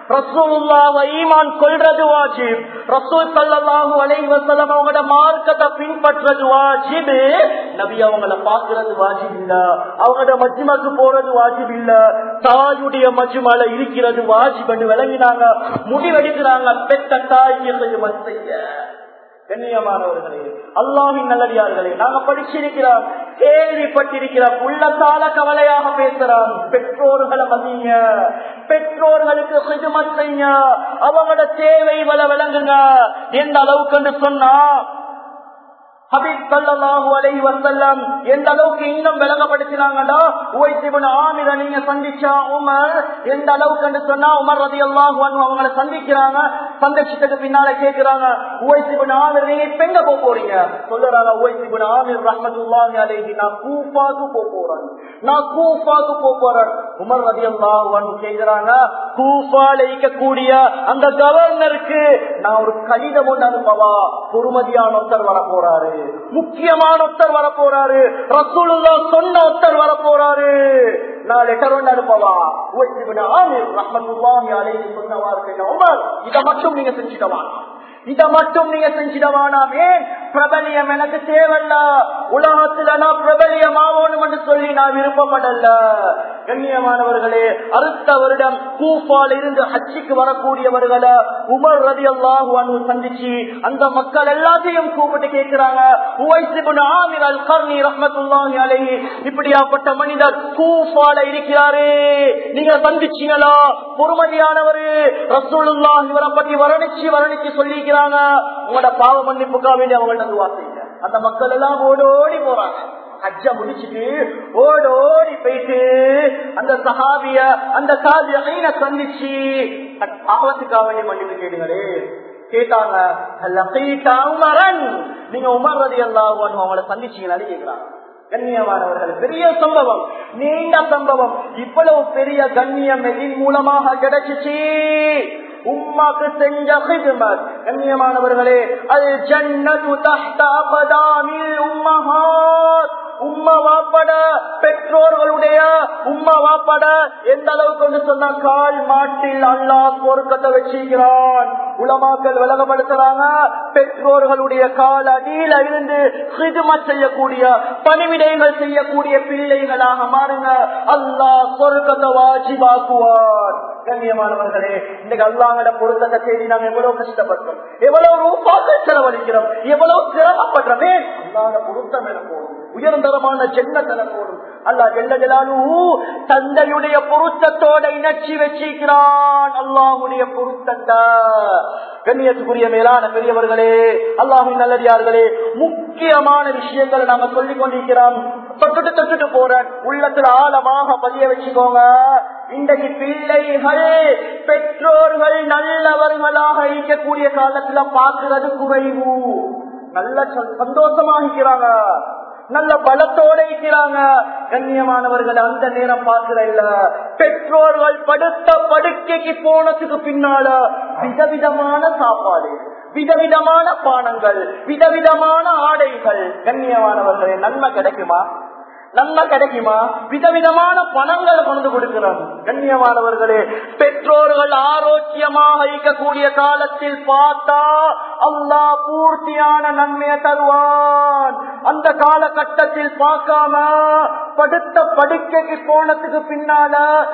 ரசூலுல்லாஹ் ஈமான் கொள்றது வாஜிப் ரசூல் ஸல்லல்லாஹு அலைஹி வஸல்லம் அவங்களோட மார்க்கத்தை பின்பற்றது வாஜிப் நபி அவங்கள பாக்குறது வாஜிப் இல்ல அவங்களோட மஜ்மாக்கு போறது வாஜிப் இல்ல தாயுடைய மஜ்மால இருக்கிறது வாஜிப் என்று விளங்கினாங்க முடிவெடுக்கிறாங்க பெத்த தாய்க்கு கொஞ்சம் செய்ய கண்ணியமானவர்களே அல்லாவின் நல்லடியார்களே நாங்க படிச்சிருக்கிறோம் கேள்விப்பட்டிருக்கிறோம் உள்ளத்தால கவலையாக பேசுறோம் பெற்றோர்களை மதிங்க பெற்றோர்களுக்கு ஹிஜமத் செய்ய அவங்களோட தேவை வள விளங்குங்க எந்த அளவுக்கு சொன்னா ஹபீப் ஸல்லல்லாஹு அலைஹி வஸல்லம் எந்த அளவுக்கு இன்னும் விளங்கப்படுத்தினாங்கடா உவைஸ் இப்னு ஆமிர நீங்க சந்திச்சா உமர் எந்த அளவுக்கு சொன்னா உமர் ரலியல்லாஹு அன்ஹு அவங்கள சந்திக்கிறாங்க சந்திச்சதுக்கு பின்னால கேக்குறாங்க உவைஸ் இப்னு ஆமிர் நீங்க இப்ப எங்க போக போறீங்க சொல்லுறாங்க உவைஸ் இப்னு ஆமிர் ரஹ்மத்துல்லாஹி அலைஹி நான் கூஃபாக்கு போக போறேன் நான் கூஃபாக்கு போக போறேன் உமர் ரலியல்லாஹு அன்ஹு கேக்குறாங்க கூஃபால இருக்கக்கூடிய அந்த கவர்னருக்கு நான் ஒரு கடிதம் ஒன்று அனுப்பவா பொறுமதியான ஒருத்தர் வர போறாரு முக்கியமான ஒருத்தர் வர போறாரு ரசூலுல்லா சொன்ன ஒருத்தர் வர போறாரு நான் லெட்டர் ஒன்று அனுப்பவா ஆமீர் ரஹ்மத்துல்லாஹி அலைஹி சொன்னவாறு உமர் இதை மட்டும் நீங்க செஞ்சிடவா இதை மட்டும் நீங்க செஞ்சிடவானாமே பிரபலியம் எனக்கு தேவையில்ல உலகத்துல நான் பிரபலியம் ஆகணும் என்று சொல்லி நான் விருப்பப்படல கண்ணியமானவர்களே அடுத்த வருடம் கூப்பால் இருந்து ஹஜ்ஜிக்கு வரக்கூடியவர்களை உமர் ரதி அல்லாஹு சந்திச்சு அந்த மக்கள் எல்லாத்தையும் கூப்பிட்டு கேட்கிறாங்க இப்படியாப்பட்ட மனிதர் கூஃபால இருக்கிறாரே நீங்க சந்திச்சீங்களா பொறுமதியானவரு ரசூலுல்லாஹ் இவரை பத்தி வர்ணிச்சு வர்ணிச்சு சொல்லிக்கிறாங்க உங்களோட பாவ மன்னிப்புக்காக வேண்டி அவங்கள்ட்ட துவா செய்யுங்க அந்த மக்கள் எல்லாம் ஓடோடி போறாங்க ஹஜ்ஜ முடிச்சுட்டு ஓடோடி போயிட்டு அந்த சஹாபிய அந்த சாதிய சந்திச்சு பாவத்துக்காக வேண்டி மன்னிப்பு கேட்டுங்களே கேட்டாங்க உமரன் நீங்க உமர் ரதி அல்லாஹ் அவங்கள சந்திச்சீங்களான்னு கேட்கிறாங்க கண்ணியமானவர்கள் பெரிய சம்பவம் நீண்ட சம்பவம் இவ்வளவு பெரிய கண்ணியம் எதின் மூலமாக கிடைச்சிச்சு உம்மாக்கு செஞ்ச ஹிதுமத் கண்ணியமானவர்களே அது ஜன்னது தஹ்த அபதாமில் உம்மஹாத் உம்மா வாப்பட பெற்றோர்களுடைய உம்மா வாப்பட எந்த அளவுக்கு சொன்ன கால் மாட்டில் அல்லாஹ் பொருக்கத்தை வச்சிருக்கிறான் உலமாக்கள் விலகப்படுத்துறாங்க பெற்றோர்களுடைய கால் அடியில இருந்து ஹிதுமத் செய்யக்கூடிய பணிவிடைகள் செய்யக்கூடிய பிள்ளைகளாக மாறுங்க அல்லாஹ் பொருக்கத்தை வாஜிபாக்குவார் கண்ணியமானவர்களே இன்னைக்கு அல்லாங்கட பொருத்தத்தை தேடி நாங்க எவ்வளவு கஷ்டப்பட்டோம் எவ்வளவு ரூபாக்கள் செலவழிக்கிறோம் எவ்வளவு சிரமப்படுறோமே அல்லாத பொருத்தம் என போடும் உயர்ந்தரமான ஜென்னத்தன போடும் அல்லா ஜெல்ல ஜலாலு தந்தையுடைய பொருத்தத்தோட இணைச்சி வச்சிருக்கிறான் அல்லாஹுடைய பொருத்தத்தை கண்ணியத்துக்குரிய மேலான பெரியவர்களே அல்லாஹின் நல்லடியார்களே முக்கியமான விஷயங்களை நாங்க சொல்லிக் கொண்டிருக்கிறோம் தொட்டுட்டு தொட்டுட்டு போறேன் உள்ளத்துல ஆழமாக பதிய வச்சுக்கோங்க இன்றைக்கு பிள்ளைகள் பெற்றோர்கள் நல்லவர்களாக இருக்கக்கூடிய காலத்துல பாக்குறது குறைவு நல்ல சந்தோஷமாகிறாங்க நல்ல பலத்தோட இருக்கிறாங்க கண்ணியமானவர்கள் அந்த நேரம் பார்க்கிற இல்ல பெற்றோர்கள் படுத்த படுக்கைக்கு போனதுக்கு பின்னால விதவிதமான சாப்பாடு விதவிதமான பானங்கள் விதவிதமான ஆடைகள் கண்ணியமானவர்களே நன்மை கிடைக்குமா நன்மை கிடைக்குமா விதவிதமான பணங்களை கொண்டு கொடுக்கிறோம் கண்ணியமானவர்களே பெற்றோர்கள் ஆரோக்கியமாக இருக்கக்கூடிய காலத்தில் பார்த்தா அல்லா பூர்த்தியான நன்மையை தருவான் அந்த காலகட்டத்தில் பார்க்காம படுத்த படுக்கைக்கு போனதுக்கு பின்னால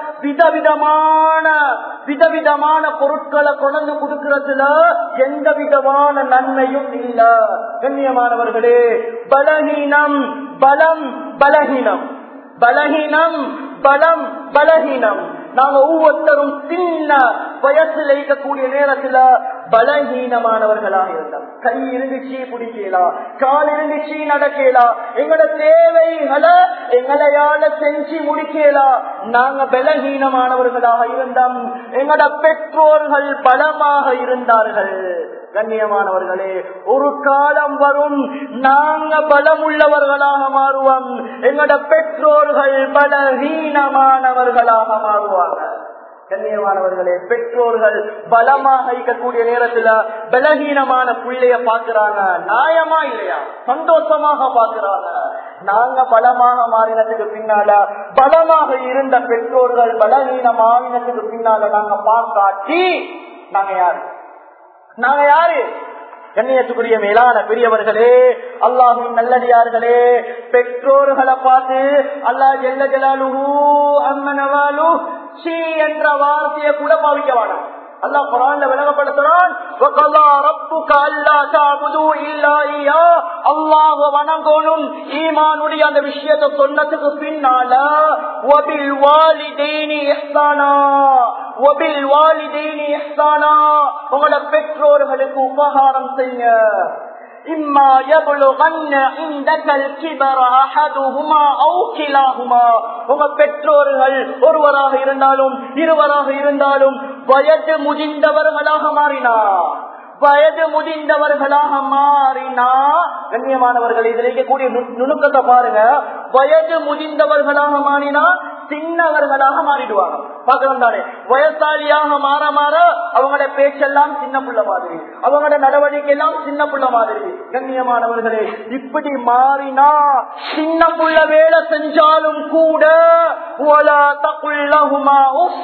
விதவிதமான விதவிதமான பொருட்களை கொண்டு கொடுக்கறதுல எந்த விதமான நன்மையும் இல்ல கண்ணியமானவர்களே பலகீனம் பலம் பலகீனம் பலகீனம் பலம் பலகீனம் நாங்க ஒவ்வொருத்தரும் சின்ன வயசுல இருக்கக்கூடிய நேரத்துல பலகீனமானவர்களாக இருந்தோம் கை இருந்துச்சு பிடிக்கலாம் கால் இருந்துச்சு நடக்கலாம் எங்களோட தேவைகளை எங்களையால செஞ்சு முடிக்கலாம் நாங்க பலகீனமானவர்களாக இருந்தோம் எங்களோட பெற்றோர்கள் பலமாக இருந்தார்கள் கண்ணியமானவர்களே ஒரு காலம் வரும் நாங்க பலமுள்ளவர்களாக மாறுவோம் எங்களோட பெற்றோர்கள் பலஹீனமானவர்களாக மாறுவாங்க கண்ணியமானவர்களே பெற்றோர்கள் பலமாக இருக்கக்கூடிய நேரத்துல பலகீனமான பிள்ளைய பாக்குறாங்க நியாயமா இல்லையா சந்தோஷமாக பாக்குறாங்க நாங்க பலமாக மாறினத்துக்கு பின்னால பலமாக இருந்த பெற்றோர்கள் பலவீனம் ஆவினத்துக்கு பின்னால நாங்க பாக்காட்டி நாங்க யாரு நாங்க யாரு கண்ணியத்துக்குரிய மேலான பெரியவர்களே அல்லாஹின் நல்லடியார்களே பெற்றோர்களை பார்த்து அல்லாஹ் ஜெல்ல ஜலாலுஹு அம்மனவாலு சி என்ற வார்த்தையை கூட பாவிக்க வேணாம் அல்லாஹ் குரான்ல விளங்கப்படுத்துறான் வகல்லா ரப்புக அல்லா தஅபுது இல்லா இய்யா அல்லாஹ் வணங்கணும் ஈமானுடைய அந்த விஷயத்தை சொன்னதுக்கு பின்னால வபில் வாலிதைனி இஹ்சானா வபில் வாலிதைனி இஹ்சானா உங்களோட பெற்றோர்களுக்கு உபகாரம் செய்ய إما يبلغن عندك الكبر أحدهما أو كلاهما உங்க பெற்றோர்கள் ஒருவராக இருந்தாலும் இருவராக இருந்தாலும் வயது முதிர்ந்தவர்களாக மாறினா வயது முதிர்ந்தவர்களாக மாறினா கண்ணியமானவர்கள் இதுல இருக்கக்கூடிய நு- நுணுக்கத்தை பாருங்க வயது முதிர்ந்தவர்களாக மாறினா சின்னவர்களாக மாறிடுவாங்க பாக்கலாம் தானே வயசாலியாக மாற மாற அவங்களோட பேச்செல்லாம் சின்ன புள்ள மாதிரி அவங்களோட நடவடிக்கை எல்லாம் சின்ன புள்ள மாதிரி கண்ணியமானவர்களே இப்படி மாறினா சின்ன புள்ள வேலை செஞ்சாலும் கூட ஒலா தகுல்லஹுமா உஃப்.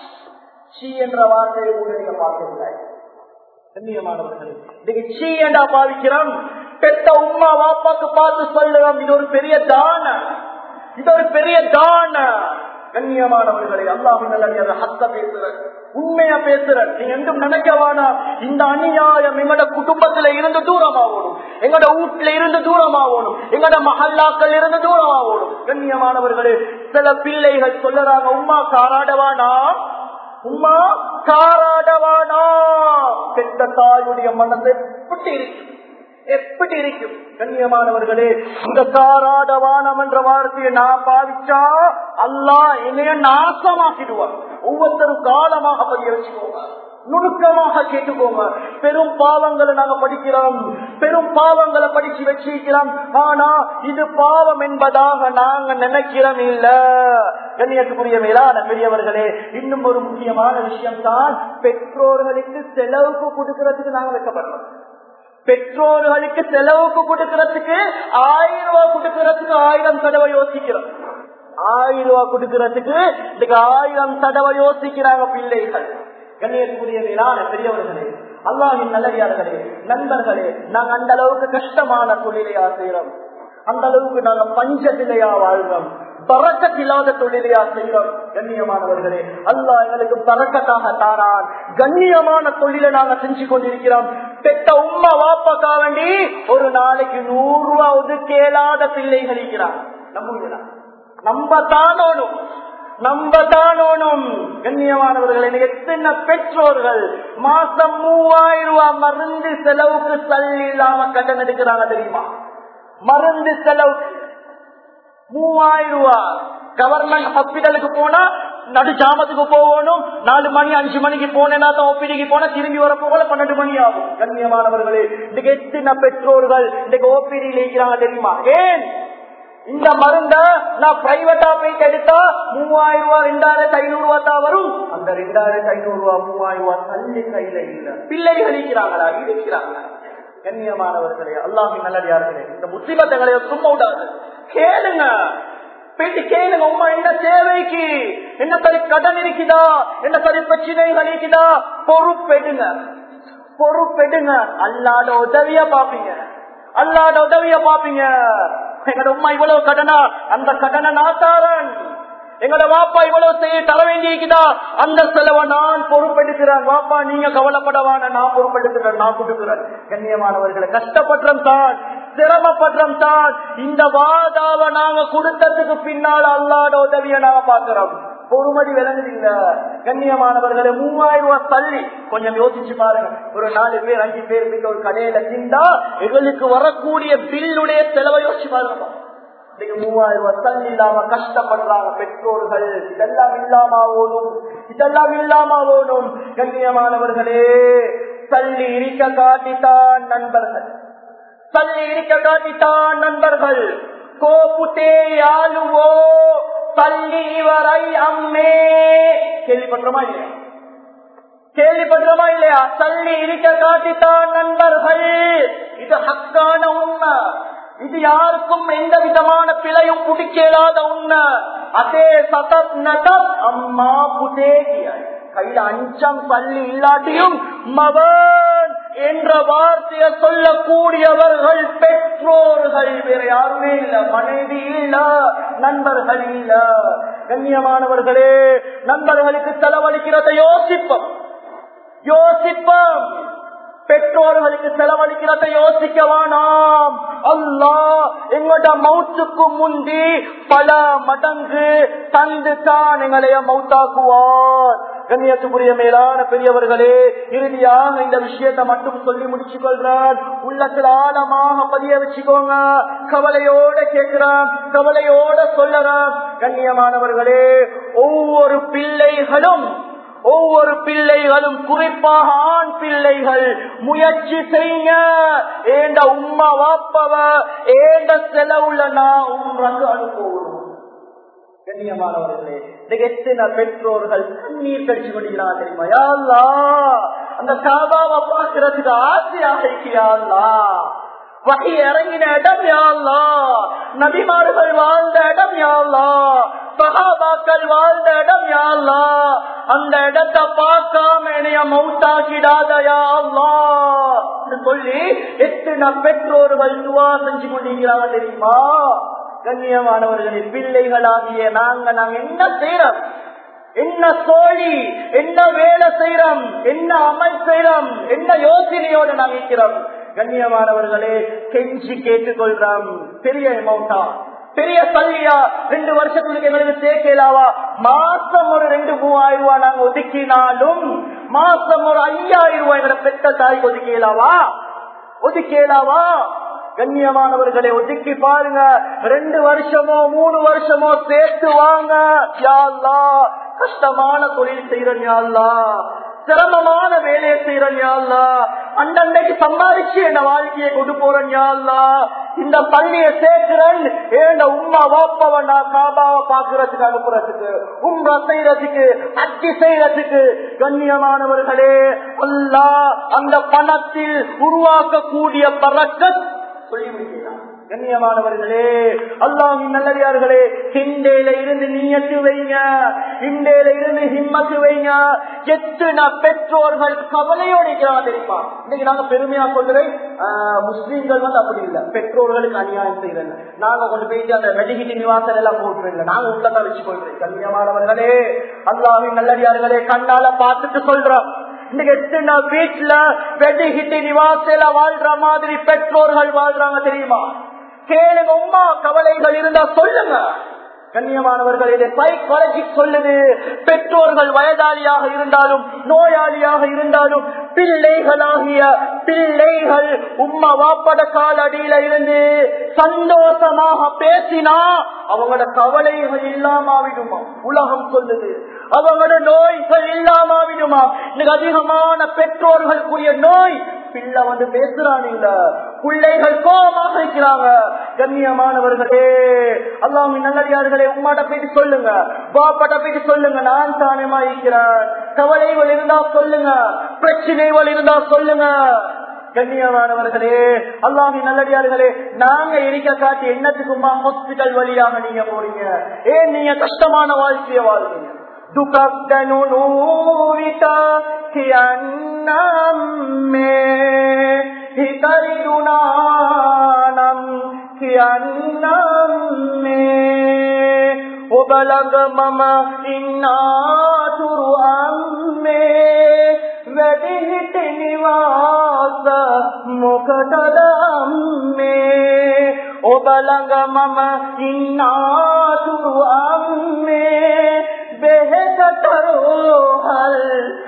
சி என்ற வார்த்தையை கூட நீங்க பார்க்கவில்லை கண்ணியமானவர்களே இன்னைக்கு சீ என்றா பாவிக்கிறோம் பெத்த உமா வாப்பாக்கு பார்த்து சொல்லுறோம் இது ஒரு பெரிய தான இது ஒரு பெரிய தான கண்ணியமானவர்களே அல்லாஹு நல்ல ஹத்த பேசுறேன் உண்மையா பேசுறேன் நீங்க எங்கும் நினைக்க வேணாம் இந்த அநியாயம் எங்களோட குடும்பத்துல இருந்து தூரமாகணும் எங்களோட வீட்டுல இருந்து தூரமாகணும் எங்களோட மஹல்லாக்கள் இருந்து தூரமாகணும் கண்ணியமானவர்களே சில பிள்ளைகள் சொல்லுறாங்க உமா காராடவானா உமா காராடவானா பெற்ற தாயுடைய மனசு எப்படி இருக்கும் எப்படி இருக்கும் கண்ணியமானவர்களே இந்த காராடவானம் என்ற வார்த்தையை நான் பாவிச்சா அல்லாஹ் என்னைய நாசமாக்கிடுவான் ஒவ்வொருத்தரும் காலமாக பதிய வச்சுக்கோங்க நுணுக்கமாக கேட்டுக்கோங்க பெரும் பாவங்களை நாங்க படிக்கிறோம் பெரும் பாவங்களை படிச்சு வச்சிருக்கிறோம் ஆனா இது பாவம் என்பதாக நாங்க நினைக்கிறோம் இல்ல கண்ணியத்துக்குரிய மேலான பெரியவர்களே இன்னும் ஒரு முக்கியமான விஷயம் தான் பெற்றோர்களுக்கு செலவுக்கு கொடுக்கறதுக்கு நாங்க வைக்கப்படுறோம் பெற்றோர்களுக்கு செலவுக்கு கொடுக்கறதுக்கு ஆயிரம் ரூபாய் கொடுக்கறதுக்கு ஆயிரம் தடவை யோசிக்கிறோம் ஆயிரம் ரூபாய் கொடுக்கறதுக்கு இதுக்கு ஆயிரம் தடவை யோசிக்கிறாங்க பிள்ளைகள் கண்ணியத்துக்குரிய மேலான பெரியவர்களே அல்லாஹின் நல்லடியார்களே நண்பர்களே நாங்க அந்த அளவுக்கு கஷ்டமான தொழிலையா செய்யறோம் அந்த அளவுக்கு நாங்க பஞ்சத்திலையா வாழ்றோம் பறக்கத்தில்லாத தொழிலையா செய்கிறோம் கண்ணியமானவர்களே அல்லாஹ் எங்களுக்கு பறக்கத்தாக தாரான் கண்ணியமான தொழிலை நாங்க செஞ்சு கொண்டிருக்கிறோம் பெத்த உம்மா வாப்பாக்கா வேண்டி ஒரு நாளைக்கு நூறு ரூபாய் ஒதுக்கேலாத பிள்ளைகள் இருக்கிறார் நம்புகிறா நம்ப தானோனும் நம்ப தானோனும் கண்ணியமானவர்கள் எனக்கு எத்தனை பெற்றோர்கள் மாசம் மூவாயிரம் ரூபாய் மருந்து செலவுக்கு தள்ளி இல்லாம கடன் எடுக்கிறாங்க தெரியுமா மருந்து செலவுக்கு மூவாயிரம் ரூபாய் கவர்மெண்ட் ஹாஸ்பிட்டலுக்கு போனா நடு ஜாமத்துக்கு போகணும் நாலு மணி அஞ்சு மணிக்கு போனேன்னா தான் ஓபிடிக்கு போனா திரும்பி வர போகல பன்னெண்டு மணி ஆகும் கண்ணியமானவர்களே இன்னைக்கு எத்தனை பெற்றோர்கள் இன்னைக்கு ஓபிடியில் இருக்கிறாங்க தெரியுமா ஏன் இந்த மருந்த நான் பிரைவேட்டா போயிட்டு எடுத்தா மூவாயிரம் ரூபாய் ரெண்டாயிரத்தி ஐநூறு ரூபாய் தான் வரும் அந்த ரெண்டாயிரத்தி ஐநூறு ரூபாய் மூவாயிரம் ரூபாய் தள்ளி கையில இல்ல பிள்ளைகள் இருக்கிறாங்களா இருக்கிறாங்க கண்ணியமானவர்களே அல்லாஹின் நல்லடியார்களே இந்த முஸ்லிமத்தங்களை சும்மா விடாது கேளுங்க போயிட்டு கேளுங்க உமா என்ன தேவைக்கு என்ன சரி கடன் இருக்குதா என்ன சரி பிரச்சனைகள் இருக்குதா பொறுப்பெடுங்க பொறுப்பெடுங்க அல்லாத உதவிய பாப்பீங்க அல்லாத உதவிய பாப்பீங்க எங்கட உமா இவ்வளவு கடனா அந்த கடனை நாத்தாரன் எங்கட வாப்பா இவ்வளவு செய்ய தர வேண்டியிருக்குதா அந்த செலவை நான் பொறுப்பெடுக்கிறேன் வாப்பா நீங்க கவலைப்படவான நான் பொறுப்பெடுக்கிறேன் நான் கொடுக்கிறேன் கண்ணியமானவர்களை கஷ்டப்படுறோம் தான் சிரமப்படுறோம் தான் இந்த வாதாவை நாங்க கொடுத்ததுக்கு பின்னால் அல்லாத உதவியை நாங்க பாக்குறோம் பொறுமதி விளங்குறீங்க கண்ணியமானவர்களை மூவாயிரம் ரூபாய் தள்ளி கொஞ்சம் யோசிச்சு பாருங்க ஒரு நாலு பேர் அஞ்சு பேர் மிக ஒரு கடையில திண்டா எங்களுக்கு வரக்கூடிய பில்லுடைய செலவை யோசிச்சு பாருங்க இன்னைக்கு மூவாயிரம் ரூபாய் தள்ளி இல்லாம கஷ்டப்படுறாங்க பெற்றோர்கள் இதெல்லாம் இல்லாம ஓடும் இதெல்லாம் இல்லாம ஓடும் கண்ணியமானவர்களே தள்ளி இருக்க காட்டித்தான் நண்பர்கள் தள்ளி இருக்க காட்டித்தான் நண்பர்கள் கோப்புத்தே யாழுவோ தள்ளி இவரை அம்மே கேள்விப்பட்டோமா இல்லையா கேள்விப்படுறோமா இல்லையா தள்ளி இருக்க காட்டித்தான் நண்பர்கள் இது ஹக்கான உண்மை இது யாருக்கும் எந்த விதமான யாரையும் பிடிக்கலாத உன்னை அதே சதத் நதத் அம்மா புதேகியாய் கையில அஞ்சம் பள்ளி இல்லாட்டியும் மவன் என்ற வார்த்தையை சொல்லக்கூடியவர்கள் பெற்றோர்கள் வேற யாருமே இல்ல மனைவி இல்ல நண்பர்கள் இல்ல கண்ணியமானவர்களே நண்பர்களுக்கு செலவழிக்கிறத யோசிப்போம் யோசிப்போம் பெற்றோர்களுக்கு செலவழிக்கிறத யோசிக்க வேணாம் அல்லா எங்களோட மவுத்துக்கு முந்தி பல மடங்கு தந்து தான் எங்களைய மவுத்தாக்குவார் கண்ணியத்துக்குரிய மேலான பெரியவர்களே இறுதியாக இந்த விஷயத்தை மட்டும் சொல்லி முடிச்சு கொள்றான் உள்ளத்துல ஆழமாக பதிய வச்சுக்கோங்க கவலையோட கேட்கிறான் கவலையோட சொல்லறான் கண்ணியமானவர்களே ஒவ்வொரு பிள்ளைகளும் ஒவ்வொரு பிள்ளைகளும் குறிப்பாக ஆண் பிள்ளைகள் முயற்சி செய்ய ஏண்ட உம்மா வாப்பவ ஏண்ட செலவுல நான் உம்ரக்கு அனுப்புவோம் கண்ணியமானவர்களே எத்தனை பெற்றோர்கள் கண்ணீர் கடிச்சு கொண்டிருக்கிறார் தெரியுமா யாழ்லா அந்த காபாவை பார்க்கறதுக்கு ஆசையாக இருக்கிறாள்லா வகை இறங்கின இடம் யாழ்லா நபிமார்கள் வாழ்ந்த இடம் யாழ்லா சகாபாக்கள் வாழ்ந்த இடம் யாழ்லா அந்த இடத்தை பார்க்காம என்னைய மவுத்தாக்கிடாதயா சொல்லி எத்தனை பெற்றோர்கள் துவா செஞ்சு கொண்டிருக்கிறாங்க தெரியுமா கண்ணியமானவர்களின் பிள்ளைகளாகிய நாங்க நாங்க என்ன செய்யறோம் என்ன தோழி என்ன வேலை செய்யறோம் என்ன அமல் செய்யறோம் என்ன யோசனையோட நாங்க இருக்கிறோம் கண்ணியமானவர்களே கெஞ்சி கேட்டுக்கொள்றோம் பெரிய அமௌண்டா பெரிய பள்ளியா ரெண்டு வருஷத்துக்கு எங்களுக்கு சேர்க்கலாவா மாசம் ஒரு ரெண்டு மூவாயிரம் ரூபாய் நாங்க ஒதுக்கினாலும் மாசம் ஒரு ஐயாயிரம் ரூபாய் எங்களை பெற்ற தாய்க்கு ஒதுக்கலாவா ஒதுக்கலாவா கண்ணியமானவர்களை ஒதுக்கி பாருங்க ரெண்டு வருஷமோ மூணு வருஷமோ சேர்த்து வாங்க யாழ்லா கஷ்டமான தொழில் செய்யறன் யாழ்லா சிரமமான வேலையை செய்யறன் யாழ்லா அண்டண்டைக்கு சம்பாதிச்சு என்ன வாழ்க்கையை கொண்டு போறேன் யாழ்லா இந்த பள்ளியை சேர்க்கிறேன் ஏண்ட உமா வாப்பவன் நான் காபாவை பாக்குறதுக்கு அனுப்புறதுக்கு உங்க செய்யறதுக்கு அச்சி செய்யறதுக்கு கண்ணியமானவர்களே அல்லா அந்த பணத்தில் உருவாக்கக்கூடிய பறக்க சொல்லி முடிக்கிறார் கண்ணியமானவர்களே அல்லாஹின் நல்லடியார்களே ஹிண்டேல இருந்து நீயத்து வைங்க ஹிண்டேல இருந்து ஹிம்மத்து வைங்க எத்தனை பெற்றோர்கள் கவலையோட இருக்கிறாங்க தெரியுமா இன்னைக்கு நாங்க பெருமையா சொல்றேன் முஸ்லீம்கள் வந்து அப்படி இல்லை பெற்றோர்களுக்கு அநியாயம் செய்யறேன் நாங்க கொண்டு போயிட்டு அந்த மெடிகிட்டி நிவாசம் எல்லாம் போட்டுருல நாங்க உள்ளதான் வச்சு கொள்றேன் கண்ணியமானவர்களே அல்லாஹின் நல்லடியார்களே கண்ணால பார்த்துட்டு சொல்றோம் இன்னைக்கு எத்தனை வீட்டுல வெடிகிட்டி நிவாசில வாழ்ற மாதிரி பெற்றோர்கள் வாழ்றாங்க தெரியுமா கேளுங்க உமா கவலைகள் இருந்தா சொல்லுங்க கண்ணியமானவர்கள் இதை சைக்காலஜி சொல்லுது பெற்றோர்கள் வயதாளியாக இருந்தாலும் நோயாளியாக இருந்தாலும் பிள்ளைகளாகிய பிள்ளைகள் உம்மா வாப்பட காலடியில இருந்து சந்தோஷமாக பேசினா அவங்களோட கவலைகள் இல்லாமாவிடுமா உலகம் சொல்லுது அவங்களோட நோய்கள் இல்லாமாவிடுமா இன்னைக்கு அதிகமான பெற்றோர்களுக்குரிய நோய் பிள்ளை வந்து பேசுறானுங்க பிள்ளைகள் கோபமாக இருக்கிறாங்க கண்ணியமானவர்களே அல்லாம நல்லடியார்களே உமாட்ட போயிட்டு சொல்லுங்க பாப்பாட்ட போயிட்டு சொல்லுங்க நான் தானேமா இருக்கிறேன் கவலைகள் இருந்தா சொல்லுங்க பிரச்சனைகள் இருந்தா சொல்லுங்க கண்ணியமானவர்களே அல்லாமி நல்லடியார்களே நாங்க இருக்க காட்டி என்னத்துக்குமா ஹாஸ்பிட்டல் வழியாக நீங்க போறீங்க ஏன் நீங்க கஷ்டமான வாழ்க்கைய வாழ்றீங்க දුකක්දනු නූවිත කියන්නම් මේ හිතරිදුනානම් කියන්නම් මේ ඔබලඟ මම ඉන්නාතුරු අම්මේ වැඩිහිටි නිවාස මොකටද අම්මේ ඔබලඟ මම ඉන්නාතුරු අම්මේ बेहतरोहल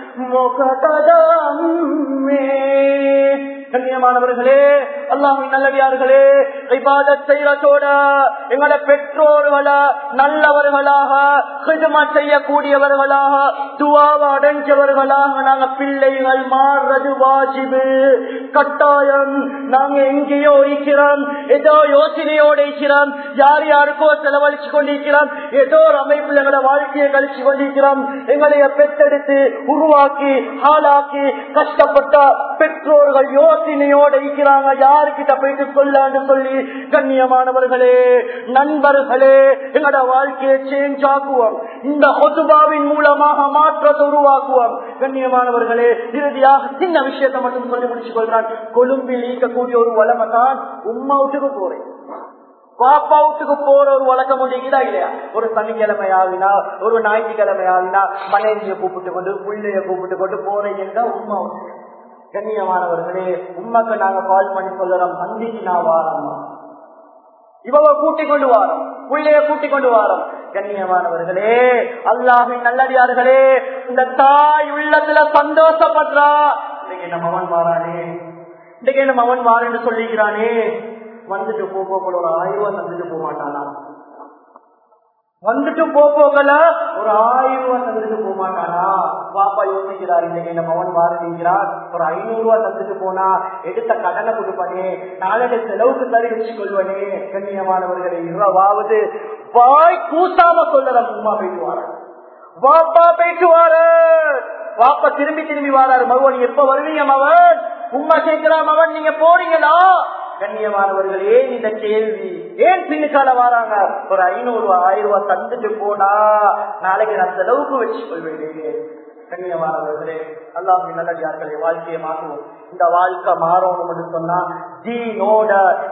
मुकदमे கண்ணியமானவர்களே அல்லாஹின் நல்லடியார்களே இபாதத் செய்யறதோட எங்களோட பெற்றோர்கள நல்லவர்களாக ஹிஜமா செய்யக்கூடியவர்களாக துவாவை அடைஞ்சவர்களாக நாங்க பிள்ளைகள் மாறுறது வாஜிபு கட்டாயம் நாங்க எங்கேயோ இருக்கிறோம் ஏதோ யோசனையோட இருக்கிறோம் யார் யாருக்கோ செலவழிச்சு கொண்டிருக்கிறோம் ஏதோ ஒரு அமைப்புல எங்களோட வாழ்க்கையை கழிச்சு கொண்டிருக்கிறோம் எங்களைய பெற்றெடுத்து உருவாக்கி ஆளாக்கி கஷ்டப்பட்ட பெற்றோர்கள் யோசனை யோசனையோட இருக்கிறாங்க யாருக்கிட்ட போயிட்டு சொல்லான்னு சொல்லி கண்ணியமானவர்களே நண்பர்களே எங்களோட வாழ்க்கையை சேஞ்ச் ஆக்குவோம் இந்த ஹொசுபாவின் மூலமாக மாற்றத்தை உருவாக்குவோம் கண்ணியமானவர்களே இறுதியாக சின்ன விஷயத்தை மட்டும் சொல்லி முடிச்சு கொள்றான் கொழும்பில் ஈக்கக்கூடிய ஒரு வளமை தான் உம்மா வீட்டுக்கு போறேன் பாப்பா வீட்டுக்கு போற ஒரு வழக்கம் முடிக்குதா இல்லையா ஒரு சனிக்கிழமை ஆகினா ஒரு ஞாயிற்றுக்கிழமை ஆகினா மனைவிய கூப்பிட்டு கொண்டு பிள்ளைய கூப்பிட்டு கொண்டு போறீங்கன்னா உண்மை கண்ணியமானவர்களே உண்மைக்கு நாங்க கால் பண்ணி சொல்லலாம் அந்திக்கு நான் வாரம்மா இவங்க கூட்டிக் கொண்டு வாரோம் பிள்ளைய கூட்டிக் கொண்டு வாரோம் கண்ணியமானவர்களே அல்லாஹின் நல்லடியார்களே இந்த தாய் உள்ளத்துல சந்தோஷப்படுறா இன்னைக்கு நம்ம அவன் வாரானே இன்னைக்கு நம்ம அவன் வாரேன்னு சொல்லிக்கிறானே வந்துட்டு போக ஒரு ஆயிரம் ரூபாய் தந்துட்டு போக மாட்டானா வந்துட்டு போகல ஒரு ஆயிரம் ரூபாய் தந்துட்டு போக மாட்டானா பாப்பா யோசிக்கிறார் இன்னைக்கு நம்ம அவன் வாருங்கிறார் ஒரு ஐநூறு ரூபாய் தந்துட்டு போனா எடுத்த கடனை கொடுப்பானே நாளைக்கு செலவுக்கு தரி வச்சு கொள்வனே கண்ணியமானவர்களை இரவாவது வாய் கூசாம சொல்லற உமா போயிட்டு வார வாப்பா போயிட்டு வார வாப்பா திரும்பி திரும்பி வாராரு மகன் எப்ப வருவீங்க மகன் உமா கேட்கிறான் மகன் நீங்க போறீங்களா கண்ணியமானவர்கள் ஏன் இந்த கேள்வி ஏன் பின்னுக்கால வராங்க ஒரு ஐநூறு ரூபாய் ஆயிரம் ரூபாய் தந்துட்டு போனா நாளைக்கு நான் செலவுக்கு வச்சு கொள்வேன் கண்ணியமானவர்களே அல்லாஹ் நல்லடியார்களை வாழ்க்கையை மாற்றுவோம் இந்த வாழ்க்கை மாறணும் சொன்னா தீனோட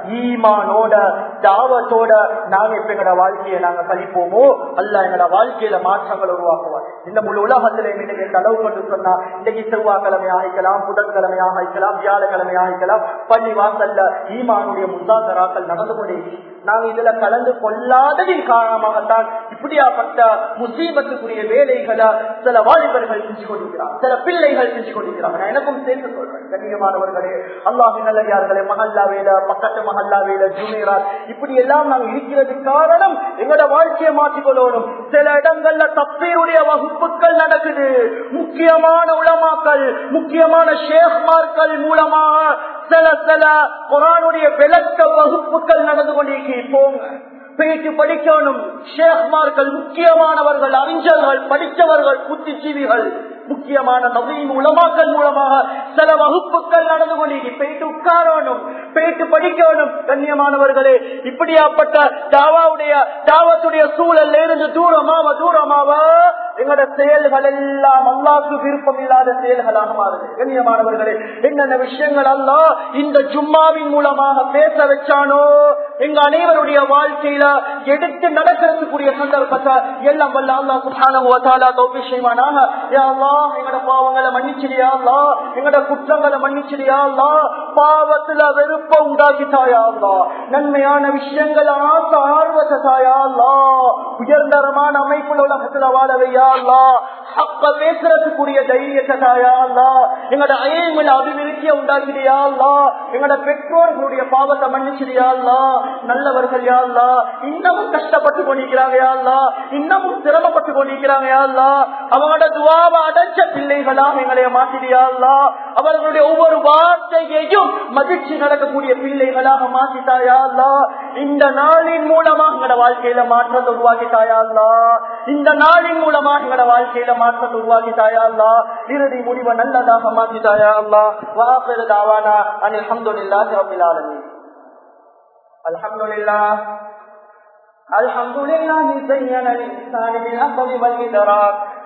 ஈமானோட தாவத்தோட நாங்க இப்ப எங்களோட வாழ்க்கையை நாங்க கழிப்போமோ அல்ல எங்களோட வாழ்க்கையில மாற்றங்கள் உருவாக்குவோம் இந்த முழு உலகத்துல இன்னைக்கு இந்த அளவு கொண்டு சொன்னா இன்னைக்கு செவ்வாய்க்கிழமை ஆகிக்கலாம் புதன்கிழமை ஆகிக்கலாம் வியாழக்கிழமை ஆகிக்கலாம் பள்ளி வாசல்ல ஈமானுடைய முந்தாக்கராக்கள் நடந்து கொண்டே நாங்க இதுல கலந்து கொள்ளாததின் காரணமாகத்தான் இப்படியாப்பட்ட முசீபத்துக்குரிய வேலைகளை சில வாலிபர்கள் செஞ்சு கொண்டிருக்கிறார் சில பிள்ளைகள் செஞ்சு கொண்டிருக்கிறாங்க நான் எனக்கும் சேர்த்து சொல்றேன் கண்ணியமானவர்களே அல்லாஹி நல்லையார்களே மஹல்லா வேலை பக்கத்து மஹல்லா வேலை ஜூனியரார் இப்படி எல்லாம் நாங்க இருக்கிறது காரணம் எங்களோட வாழ்க்கையை மாற்றிக்கொள்ளணும் சில இடங்கள்ல தப்பையுடைய வகுப்புகள் நடக்குது முக்கியமான உளமாக்கள் முக்கியமான ஷேக்மார்கள் மூலமாக சில சில குரானுடைய விளக்க வகுப்புகள் நடந்து கொண்டிருக்க போங்க பேச்சு படிக்கணும் ஷேக்மார்கள் முக்கியமானவர்கள் அறிஞர்கள் படித்தவர்கள் புத்திஜீவிகள் முக்கியமான நவீன உலமாக்கள் மூலமாக சில வகுப்புகள் நடந்து கொண்டு போயிட்டு உட்காரணும் போயிட்டு படிக்கணும் கண்ணியமானவர்களே இப்படியாப்பட்ட தாவாவுடைய தாவத்துடைய சூழல்ல இருந்து தூரமாவ தூரமாவ எங்களோட செயல்கள் எல்லாம் அல்லாக்கு விருப்பம் இல்லாத செயல்களாக மாறுது கண்ணியமானவர்களே என்னென்ன விஷயங்கள் எல்லாம் இந்த ஜும்மாவின் மூலமாக பேச வச்சானோ எங்க அனைவருடைய வாழ்க்கையில எடுத்து நடக்கிறதுக்குரிய சந்தர்ப்பத்தை எல்லாம் வல்ல அல்லா சுல்தான தோப்பி செய்வானாக எங்கட பாவங்களை மன்னிச்சிடியா எங்கட குற்றங்களை மன்னிச்சிடியா பாவத்துல வெறுப்ப உண்டாக்கிட்டாயா நன்மையான விஷயங்கள் ஆசை ஆர்வத்தை தாயா உயர்ந்தரமான அமைப்புல உலகத்துல வாழவையா அப்ப பேசுறதுக்குரிய தைரியத்தை தாயா எங்கட அயல்கள் அபிவிருத்திய உண்டாக்கிறியா எங்கட பெற்றோர்களுடைய பாவத்தை மன்னிச்சிடியா நல்லவர்கள் யாழ்லா இன்னமும் கஷ்டப்பட்டு கொண்டிருக்கிறாங்க யாழ்லா இன்னமும் சிரமப்பட்டு கொண்டிருக்கிறாங்க யாழ்லா அவங்களோட துவாவை அடைச்ச பிள்ளைகளாம் எங்களைய மாத்திரியாள்லா அவர்களுடைய ஒவ்வொரு வார்த்தையையும் மகிழ்ச்சி நடக்கக்கூடிய பிள்ளைகளாக மாத்திட்டாயாள்லா இந்த நாளின் மூலமா எங்களோட வாழ்க்கையில மாற்றத்தை உருவாக்கிட்டாயாள்லா இந்த நாளின் மூலமா எங்களோட வாழ்க்கையில மாற்றத்தை உருவாக்கிட்டாயாள்லா இறுதி முடிவை நல்லதாக மாத்திட்டாயாள்லா வாசல் தாவானா அனில் அஹமதுல்லாஹி ரபில் ஆலமீன் الحمد لله الحمد لله زين الإنسان بالأخذ والإدراك